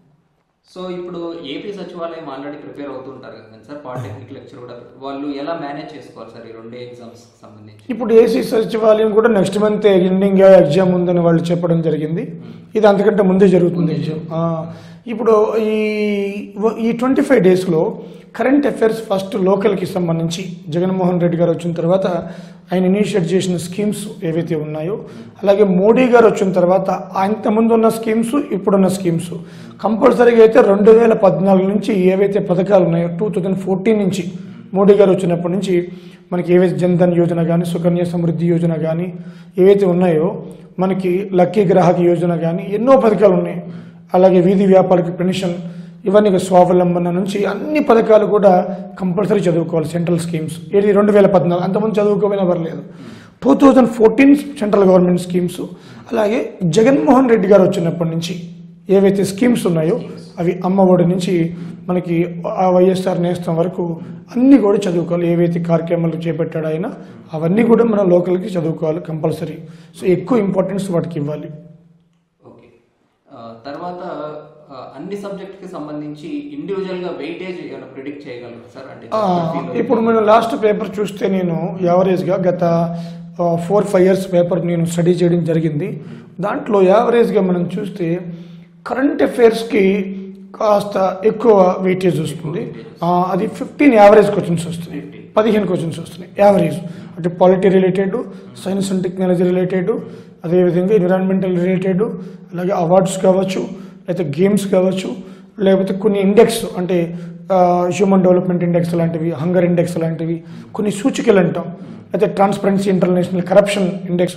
సో ఇప్పుడు ఏపీ సచివాలయం ఆల్రెడీ ప్రిపేర్ అవుతుంటారు కదా సార్ పాలిటెక్నిక్ లెక్చర్ కూడా వాళ్ళు ఎలా మేనేజ్ చేసుకోవాలి సార్ ఈ రెండు ఎగ్జామ్స్ సంబంధించి ఇప్పుడు ఏసీ సచివాలయం కూడా నెక్స్ట్ మంత్ ఎండింగ్ ఎగ్జామ్ ఉందని వాళ్ళు చెప్పడం జరిగింది ఇది అంతకంటే ముందే జరుగుతుంది ఎగ్జామ్ ఆ, ఇప్పుడు ఈ ఈ ట్వంటీ ఫైవ్ డేస్లో కరెంట్ అఫైర్స్ ఫస్ట్ లోకల్కి సంబంధించి జగన్మోహన్ రెడ్డి గారు వచ్చిన తర్వాత ఆయన ఇనిషియేట్ చేసిన స్కీమ్స్ ఏవైతే ఉన్నాయో అలాగే మోడీ గారు వచ్చిన తర్వాత ఆయన ముందు ఉన్న స్కీమ్స్ ఇప్పుడున్న స్కీమ్స్ కంపల్సరీగా అయితే రెండు వేల పద్నాలుగు నుంచి ఏవైతే పథకాలు ఉన్నాయో టూ థౌజండ్ ఫోర్టీన్ నుంచి మోడీ గారు వచ్చినప్పటి నుంచి మనకి ఏవైతే జన్ధన్ యోజన కానీ సుకన్య సమృద్ధి యోజన కానీ ఏవైతే ఉన్నాయో మనకి లక్కీ గ్రాహక యోజన కానీ ఎన్నో పథకాలు ఉన్నాయి అలాగే వీధి వ్యాపారికి పెన్షన్ ఇవన్నీ ఇక స్వావలంబన నుంచి అన్ని పథకాలు కూడా కంపల్సరీ చదువుకోవాలి సెంట్రల్ స్కీమ్స్ ఇది రెండు వేల పద్నాలుగు అంతకుముందు చదువుకోమైనా పర్లేదు two thousand fourteen central government schemes అలాగే జగన్మోహన్ రెడ్డి గారు వచ్చినప్పటి నుంచి ఏవైతే స్కీమ్స్ ఉన్నాయో అవి అమ్మ ఒడి నుంచి మనకి ఆ వైఎస్ఆర్ నేస్తం వరకు అన్నీ కూడా చదువుకోవాలి ఏవైతే కార్యక్రమాలు చేపట్టాడో ఆయన అవన్నీ కూడా మనం లోకల్కి చదువుకోవాలి కంపల్సరీ సో ఎక్కువ ఇంపార్టెన్స్ వాటికి ఇవ్వాలి ఓకే ఆ, తర్వాత ఆ, అన్ని సబ్జెక్ట్కి సంబంధించి ఇండివిజువల్గా వెయిటేజ్ ఏమైనా ప్రిడిక్ట్ చేయగలరు సార్ అంటే ఆ, geography లో ఇప్పుడు మనం లాస్ట్ పేపర్ చూస్తే నేను యావరేజ్గా గత ఫోర్ ఫైవ్ ఇయర్స్ పేపర్ నేను స్టడీ చేయడం జరిగింది దాంట్లో యావరేజ్గా మనం చూస్తే కరెంట్ అఫైర్స్కి కాస్త ఎక్కువ వెయిటేజ్ వస్తుంది ఆ, అది ఫిఫ్టీన్ యావరేజ్ క్వశ్చన్స్ వస్తున్నాయి పదిహేను క్వశ్చన్స్ వస్తున్నాయి యావరేజ్ అంటే polity related science and technology related అదేవిధంగా ఎన్విరాన్మెంటల్ రిలేటెడ్ అలాగే అవార్డ్స్ కావచ్చు లేకపోతే గేమ్స్ కావచ్చు లేకపోతే కొన్ని ఇండెక్స్ అంటే హ్యూమన్ డెవలప్మెంట్ ఇండెక్స్ లాంటివి హంగర్ ఇండెక్స్ లాంటివి కొన్ని సూచికలు అంటాం అయితే ట్రాన్స్పరెన్సీ ఇంటర్నేషనల్ కరప్షన్ ఇండెక్స్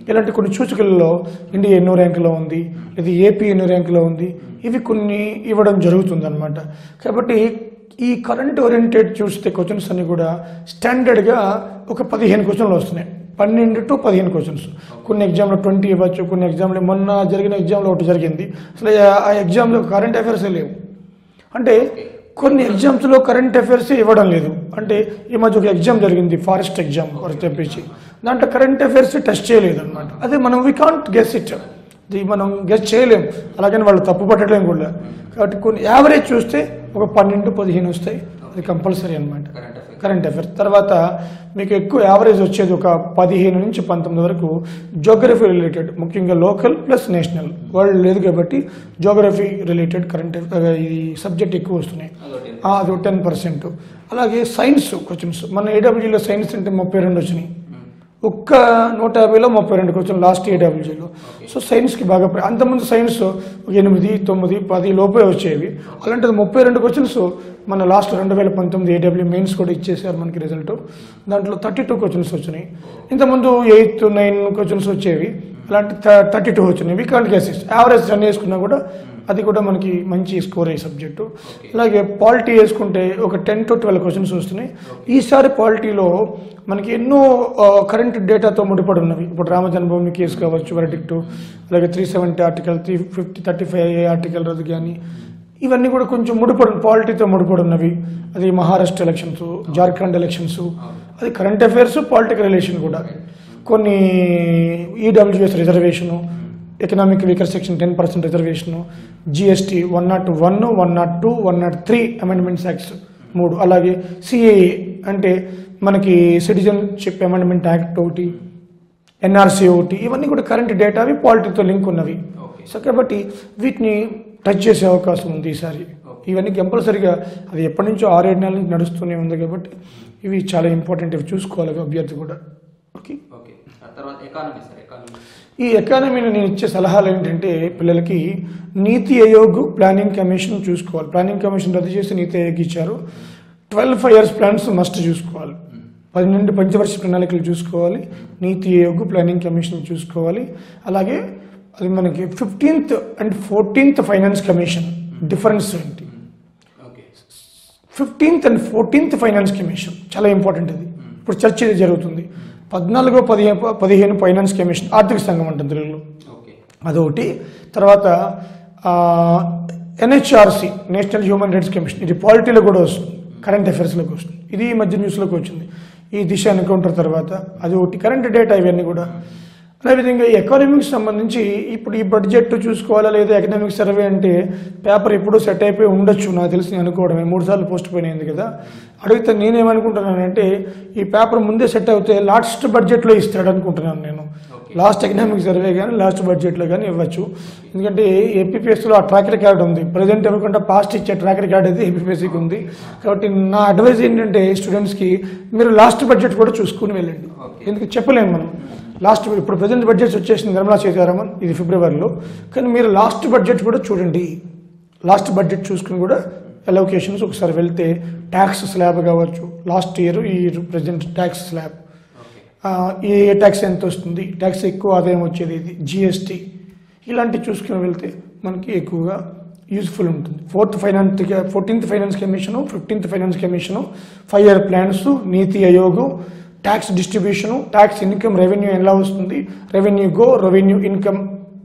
ఇలాంటి కొన్ని సూచికలలో ఇండియా ఎన్నో ర్యాంకులో ఉంది ఇది ఏపీ ఎన్నో ర్యాంకులో ఉంది ఇవి కొన్ని ఇవ్వడం జరుగుతుంది అనమాట కాబట్టి ఈ కరెంట్ ఓరియంటెడ్ చూస్తే క్వశ్చన్స్ అన్ని కూడా స్టాండర్డ్గా ఒక పదిహేను క్వశ్చన్లు వస్తున్నాయి పన్నెండు టు పదిహేను క్వశ్చన్స్ కొన్ని ఎగ్జామ్లో ట్వంటీ ఇవ్వచ్చు కొన్ని ఎగ్జామ్లో మొన్న జరిగిన ఎగ్జామ్లో ఒకటి జరిగింది అసలు ఆ ఎగ్జామ్లో కరెంట్ అఫైర్సే లేవు అంటే కొన్ని ఎగ్జామ్స్లో కరెంట్ అఫైర్స్ ఇవ్వడం లేదు అంటే ఈ మధ్య ఒక ఎగ్జామ్ జరిగింది ఫారెస్ట్ ఎగ్జామ్ ఫర్ చెప్పేసి దాంట్లో కరెంట్ అఫైర్స్ టెస్ట్ చేయలేదు అనమాట అదే మనం వీ కాంట్ గెస్ ఇట్ ఇది మనం గెస్ చేయలేం అలాగని వాళ్ళు తప్పు పట్టడం కూడా కాబట్టి కొన్ని యావరేజ్ చూస్తే ఒక పన్నెండు పదిహేను వస్తాయి అది కంపల్సరీ అనమాట కరెంట్ అఫైర్ కరెంట్ అఫైర్స్ తర్వాత మీకు ఎక్కువ యావరేజ్ వచ్చేది ఒక పదిహేను నుంచి పంతొమ్మిది వరకు జోగ్రఫీ రిలేటెడ్ ముఖ్యంగా లోకల్ ప్లస్ నేషనల్ వరల్డ్ లేదు కాబట్టి జోగ్రఫీ రిలేటెడ్ కరెంట్ ఈ సబ్జెక్ట్ ఎక్కువ వస్తున్నాయి అదొకటి ఆ, అది టెన్ పర్సెంట్ అలాగే సైన్స్ క్వశ్చన్స్ మన ఏడబ్ల్యూలో సైన్స్ అంటే ముప్పై రెండు వచ్చినాయి ఒక్క నూట యాభైలో ముప్పై రెండు క్వశ్చన్ లాస్ట్ ఏడబ్ల్యూజీలో సో సైన్స్కి బాగా ప్ర- అంతకుముందు సైన్స్ ఎనిమిది తొమ్మిది పది లోపే వచ్చేవి అలాంటిది ముప్పై రెండు క్వశ్చన్స్ మన లాస్ట్ రెండు వేల పంతొమ్మిది ఏడబ్ల్యూ మెయిన్స్ కూడా ఇచ్చేసారు మనకి రిజల్ట్ దాంట్లో థర్టీ టూ క్వశ్చన్స్ వచ్చినాయి ఇంతకుముందు ఎయిత్ నైన్ క్వశ్చన్స్ వచ్చేవి అలాంటి థర్టీ టూ వచ్చినాయి we can't guesses average run చేసుకున్నా కూడా అది కూడా మనకి మంచి స్కోర్ అయ్యే సబ్జెక్టు అలాగే పాలిటీ వేసుకుంటే ఒక టెన్ టు ట్వెల్వ్ క్వశ్చన్స్ వస్తున్నాయి ఈసారి పాలిటీలో మనకి ఎన్నో కరెంట్ డేటాతో ముడిపడి ఉన్నవి ఇప్పుడు రామ జన్మభూమి కేసు కావచ్చు వెరడిక్టు అలాగే three seventy article three fifty thirty five A article రద్దు కానీ ఇవన్నీ కూడా కొంచెం ముడిపడి పాలిటీతో ముడిపడి ఉన్నవి అది మహారాష్ట్ర ఎలక్షన్స్ జార్ఖండ్ ఎలక్షన్స్ అది కరెంట్ అఫైర్స్ పాలిటికల్ రిలేషన్ కూడా కొన్ని EWS reservation economic weaker section ten percent reservation GST one not one one not two one not three amendments acts మూడు అలాగే సిఏఏ అంటే మనకి సిటిజన్షిప్ అమెండ్మెంట్ యాక్ట్ ఒకటి ఎన్ఆర్సీ ఒకటి ఇవన్నీ కూడా కరెంట్ డేటా అవి పాలిటీతో లింక్ ఉన్నవి ఓకే సో కాబట్టి వీటిని టచ్ చేసే అవకాశం ఉంది ఈసారి ఇవన్నీ కంపల్సరిగా అది ఎప్పటి నుంచో ఆరేడు నెలల నుంచి నడుస్తూనే ఉంది కాబట్టి ఇవి చాలా ఇంపార్టెంట్ ఇవి చూసుకోవాలి అభ్యర్థి కూడా ఓకే ఓకే ఆ తర్వాత ఎకానమీ సార్ ఎకానమీ ఈ ఎకానమీని నేను ఇచ్చే సలహాలు ఏంటంటే పిల్లలకి నీతి ఆయోగ్ ప్లానింగ్ కమిషన్ చూసుకోవాలి ప్లానింగ్ కమిషన్ రద్దు చేసి నీతి ఆయోగ్ ఇచ్చారు twelve five years plans must చూసుకోవాలి పన్నెండు పంచవర్ష ప్రణాళికలు చూసుకోవాలి నీతి ఆయోగ్ ప్లానింగ్ కమిషన్ చూసుకోవాలి అలాగే అది మనకి fifteenth and fourteenth finance commission difference ఏంటి okay fifteenth and fourteenth finance commission చాలా ఇంపార్టెంట్ ఇది ఇప్పుడు చర్చ ఇది జరుగుతుంది పద్నాలుగో పదిహేను పదిహేను ఫైనాన్స్ కమిషన్ ఆర్థిక సంఘం అంటుంది తెలుగులో ఓకే అదొకటి తర్వాత NHRC national human rights commission ఇది పాలిటీలో కూడా వస్తుంది కరెంట్ అఫైర్స్లోకి వస్తుంది ఇది ఈ మధ్య న్యూస్లోకి వచ్చింది ఈ దిశ ఎన్కౌంటర్ తర్వాత అది ఒకటి కరెంట్ డేటా ఇవన్నీ కూడా అదేవిధంగా ఎకానమిక్స్ సంబంధించి ఇప్పుడు ఈ బడ్జెట్ చూసుకోవాలా లేదా ఎకనామిక్ సర్వే అంటే పేపర్ ఎప్పుడూ సెట్ అయిపోయి ఉండొచ్చు నాకు తెలిసి నేను అనుకోవడమే మూడు సార్లు పోస్ట్ పోయినది కదా అడిగితే నేనేమనుకుంటున్నానంటే ఈ పేపర్ ముందే సెట్ అవుతే లాస్ట్ బడ్జెట్లో ఇస్తాడు అనుకుంటున్నాను నేను లాస్ట్ ఎకనామిక్ సర్వే కానీ లాస్ట్ బడ్జెట్లో కానీ ఇవ్వచ్చు ఎందుకంటే ఏపీపీఎస్సీలో ఆ ట్రాక్ రికార్డ్ ఉంది ప్రజెంట్ ఇవ్వకుండా పాస్ట్ ఇచ్చే ట్రాక్ రికార్డ్ అయితే ఏపీపీఎస్సీకి ఉంది కాబట్టి నా అడ్వైజ్ ఏంటంటే స్టూడెంట్స్కి మీరు లాస్ట్ బడ్జెట్ కూడా చూసుకుని వెళ్ళండి Okay. ఎందుకు చెప్పలేము మనం లాస్ట్ ఇప్పుడు ప్రజెంట్ బడ్జెట్స్ వచ్చేసింది నిర్మలా సీతారామన్ ఇది ఫిబ్రవరిలో కానీ మీరు లాస్ట్ బడ్జెట్ కూడా చూడండి లాస్ట్ బడ్జెట్ చూసుకుని కూడా అలొకేషన్స్ ఒకసారి వెళ్తే ట్యాక్స్ స్లాబ్ కావచ్చు లాస్ట్ ఇయర్ ఈ ప్రజెంట్ ట్యాక్స్ స్లాబ్ ఓకే ఆ, ఏ ట్యాక్స్ ఎంత వస్తుంది ట్యాక్స్ ఎక్కువ ఆదాయం వచ్చేది ఇది జిఎస్టీ ఇలాంటివి చూసుకుని వెళ్తే మనకి ఎక్కువగా యూస్ఫుల్ ఉంటుంది fourth finance fourteenth finance commission fifteenth finance commission five year plans NITI Aayog tax distribution tax income revenue ఎలా వస్తుంది రెవెన్యూ గో రెవెన్యూ ఇన్కమ్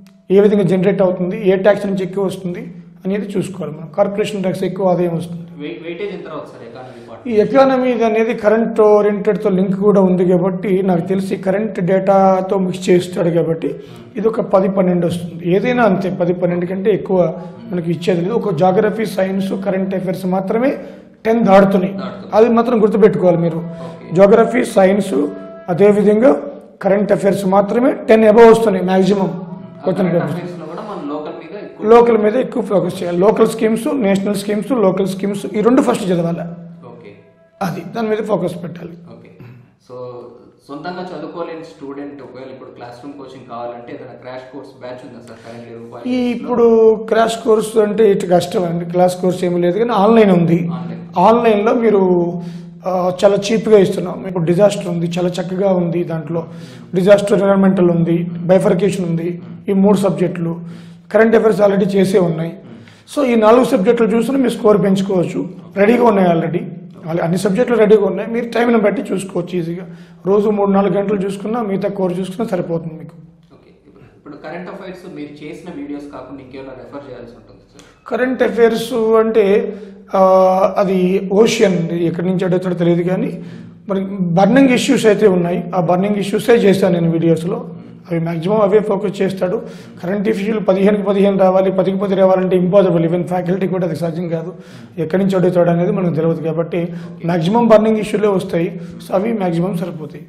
ఏ విధంగా జనరేట్ అవుతుంది ఏ ట్యాక్స్ నుంచి ఎక్కువ వస్తుంది అనేది చూసుకోవాలి మనం కార్పొరేషన్ ట్యాక్స్ ఎక్కువ ఆదాయం వస్తుంది వెయిట్ వెయిటేజ్ ఎంత రావచ్చు సార్ ఎకానమీ పార్ట్ ఈ ఎకానమీ అనేది కరెంట్ ఓరియంటెడ్తో లింక్ కూడా ఉంది కాబట్టి నాకు తెలిసి కరెంట్ డేటాతో మిక్స్ చేస్తాడు కాబట్టి ఇది ఒక పది పన్నెండు వస్తుంది ఏదైనా అంతే పది పన్నెండు కంటే ఎక్కువ మనకి ఇచ్చేది లేదు ఒక జాగ్రఫీ సైన్స్ కరెంట్ అఫైర్స్ మాత్రమే టెన్ దాడుతున్నాయి దాటుతున్నాయి. అది మాత్రం గుర్తుపెట్టుకోవాలి మీరు ఓకే జోగ్రఫీ సైన్స్ అదేవిధంగా కరెంట్ అఫైర్స్ మాత్రమే టెన్ అబవ్ వస్తున్నాయి మ్యాక్సిమం క్వశ్చన్ పేపర్స్ అఫైర్స్ లో కూడా మన లోకల్ మీద ఎక్కువ లోకల్ మీద ఎక్కువ ఫోకస్ చేయాలి local schemes national schemes local schemes ఈ రెండు ఫస్ట్ చదవాలి ఓకే అది దాని మీద ఫోకస్ పెట్టాలి ఓకే సో సొంతంగా చదువుకోలేని స్టూడెంట్ ఒకవేళ ఇప్పుడు క్లాస్ రూమ్ కోచింగ్ కావాలంటే ఏదైనా క్రాష్ కోర్స్ బ్యాచ్ ఉందా సార్ కరెంట్ ఈ ఇప్పుడు క్రాష్ కోర్స్ అంటే ఇటు కష్టం అండి క్లాస్ కోర్స్ ఏమీ లేదు కానీ ఆన్లైన్ ఉంది ఆన్లైన్ ఆన్లైన్లో మీరు ఆ, చాలా చీప్గా ఇస్తున్నాం ఇప్పుడు డిజాస్టర్ ఉంది చాలా చక్కగా ఉంది దాంట్లో డిజాస్టర్ ఎన్విరాన్మెంటల్ ఉంది బైఫర్కేషన్ ఉంది ఈ మూడు సబ్జెక్టులు కరెంట్ అఫైర్స్ ఆల్రెడీ చేసే ఉన్నాయి సో ఈ నాలుగు సబ్జెక్టులు చూసుకుని మీరు స్కోర్ పెంచుకోవచ్చు రెడీగా ఉన్నాయి ఆల్రెడీ వాళ్ళ అన్ని సబ్జెక్టులు రెడీగా ఉన్నాయి మీరు టైంని బట్టి చూసుకోవచ్చు ఈజీగా రోజు మూడు నాలుగు గంటలు చూసుకున్నా మిగతా కోర్ చూసుకున్నా సరిపోతుంది మీకు ఓకే ఇప్పుడు ఇప్పుడు కరెంట్ అఫైర్స్ మీరు చేసిన వీడియోస్ కాకుండా ఇంకేమైనా రెఫర్ చేయాల్సి ఉంటుంది సార్ కరెంట్ అఫైర్స్ అంటే ఆ, అది ఓషియన్ ఎక్కడి నుంచి అడుగుతాడో తెలియదు కానీ మరి బర్నింగ్ ఇష్యూస్ అయితే ఉన్నాయి ఆ బర్నింగ్ ఇష్యూసే చేశాను నేను వీడియోస్లో అవి మాక్సిమం అవే ఫోకస్ చేస్తాడు కరెంట్ ఇష్యూలు పదిహేనుకి పదిహేను రావాలి పదికి పది రావాలంటే ఇంపాసిబుల్ ఈవెన్ ఫ్యాకల్టీ కూడా అది సాధ్యం కాదు ఎక్కడి నుంచి అడుగుతాడు అనేది మనకు తెలియదు కాబట్టి మాక్సిమం బర్నింగ్ ఇష్యూలే వస్తాయి సో అవి మాక్సిమం సరిపోతాయి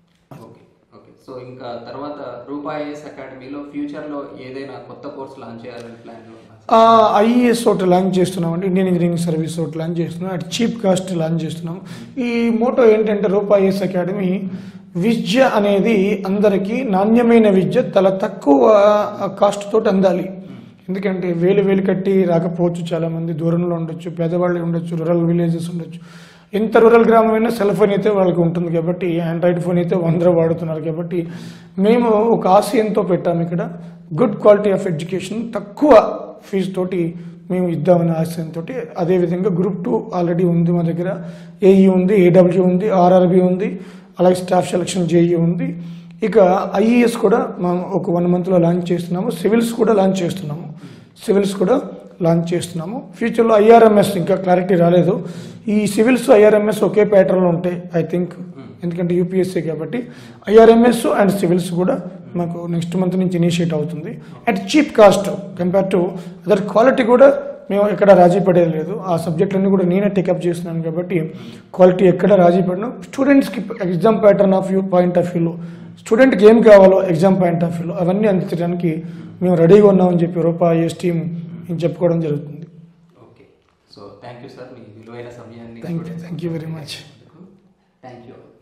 ఓకే ఓకే సో ఇంకా తర్వాత రూపాయి ఐఎస్ అకాడమీలో ఫ్యూచర్లో ఏదైనా కొత్త కోర్స్ లాంచ్ చేయాలని ప్లాన్లో ఉన్నా ఐఈఎస్ ఒకటి లాంచ్ చేస్తున్నామండి ఇండియన్ ఇంజనీరింగ్ సర్వీస్ ఒకటి లాంచ్ చేస్తున్నాం అట్ చీప్ కాస్ట్ లాంచ్ చేస్తున్నాం ఈ మోటో ఏంటంటే రూపా ఐఎస్ అకాడమీ విద్య అనేది అందరికీ నాణ్యమైన విద్య చాలా తక్కువ కాస్ట్ తోటి అందాలి ఎందుకంటే వేలు వేలు కట్టి రాకపోవచ్చు చాలామంది దూరంలో ఉండొచ్చు పేదవాళ్ళు ఉండొచ్చు రూరల్ విలేజెస్ ఉండొచ్చు ఎంత రూరల్ గ్రామం అయినా సెల్ ఫోన్ అయితే వాళ్ళకి ఉంటుంది కాబట్టి ఆండ్రాయిడ్ ఫోన్ అయితే అందరూ వాడుతున్నారు కాబట్టి మేము ఒక ఆశయంతో పెట్టాము ఇక్కడ గుడ్ క్వాలిటీ ఆఫ్ ఎడ్యుకేషన్ తక్కువ ఫీజు తోటి మేము ఇద్దామనే ఆశయంతో అదేవిధంగా గ్రూప్ టూ ఆల్రెడీ ఉంది మా దగ్గర ఏఈ ఉంది ఏడబ్ల్యూ ఉంది ఆర్ఆర్బి ఉంది అలాగే స్టాఫ్ సెలక్షన్ జేఈ ఉంది ఇక ఐఈఎస్ కూడా మనం ఒక వన్ మంత్లో లాంచ్ చేస్తున్నాము సివిల్స్ కూడా లాంచ్ చేస్తున్నాము సివిల్స్ కూడా లాంచ్ చేస్తున్నాము ఫ్యూచర్లో ఐఆర్ఎంఎస్ ఇంకా క్లారిటీ రాలేదు ఈ సివిల్స్ ఐఆర్ఎంఎస్ ఒకే ప్యాటర్న్లో ఉంటాయి ఐ థింక్ ఎందుకంటే యూపీఎస్సీ కాబట్టి ఐఆర్ఎంఎస్ అండ్ సివిల్స్ కూడా మాకు నెక్స్ట్ మంత్ నుంచి ఇనిషియేట్ అవుతుంది at cheap cost compare to other quality కూడా మేము ఎక్కడ రాజీ పడేది లేదు ఆ సబ్జెక్టులన్నీ కూడా నేనే టేకప్ చేస్తున్నాను కాబట్టి క్వాలిటీ ఎక్కడ రాజీ పడను స్టూడెంట్స్కి exam pattern of view point of వ్యూలో స్టూడెంట్కి ఏం కావాలో ఎగ్జామ్ పాయింట్ ఆఫ్ వ్యూలో అవన్నీ అందించడానికి మేము రెడీగా ఉన్నామని చెప్పి రూపా ఐఎస్ టీమ్ మేము చెప్పుకోవడం జరుగుతుంది okay so thank you sir మీ విలువైన సమయాన్ని thank you thank you very much thank you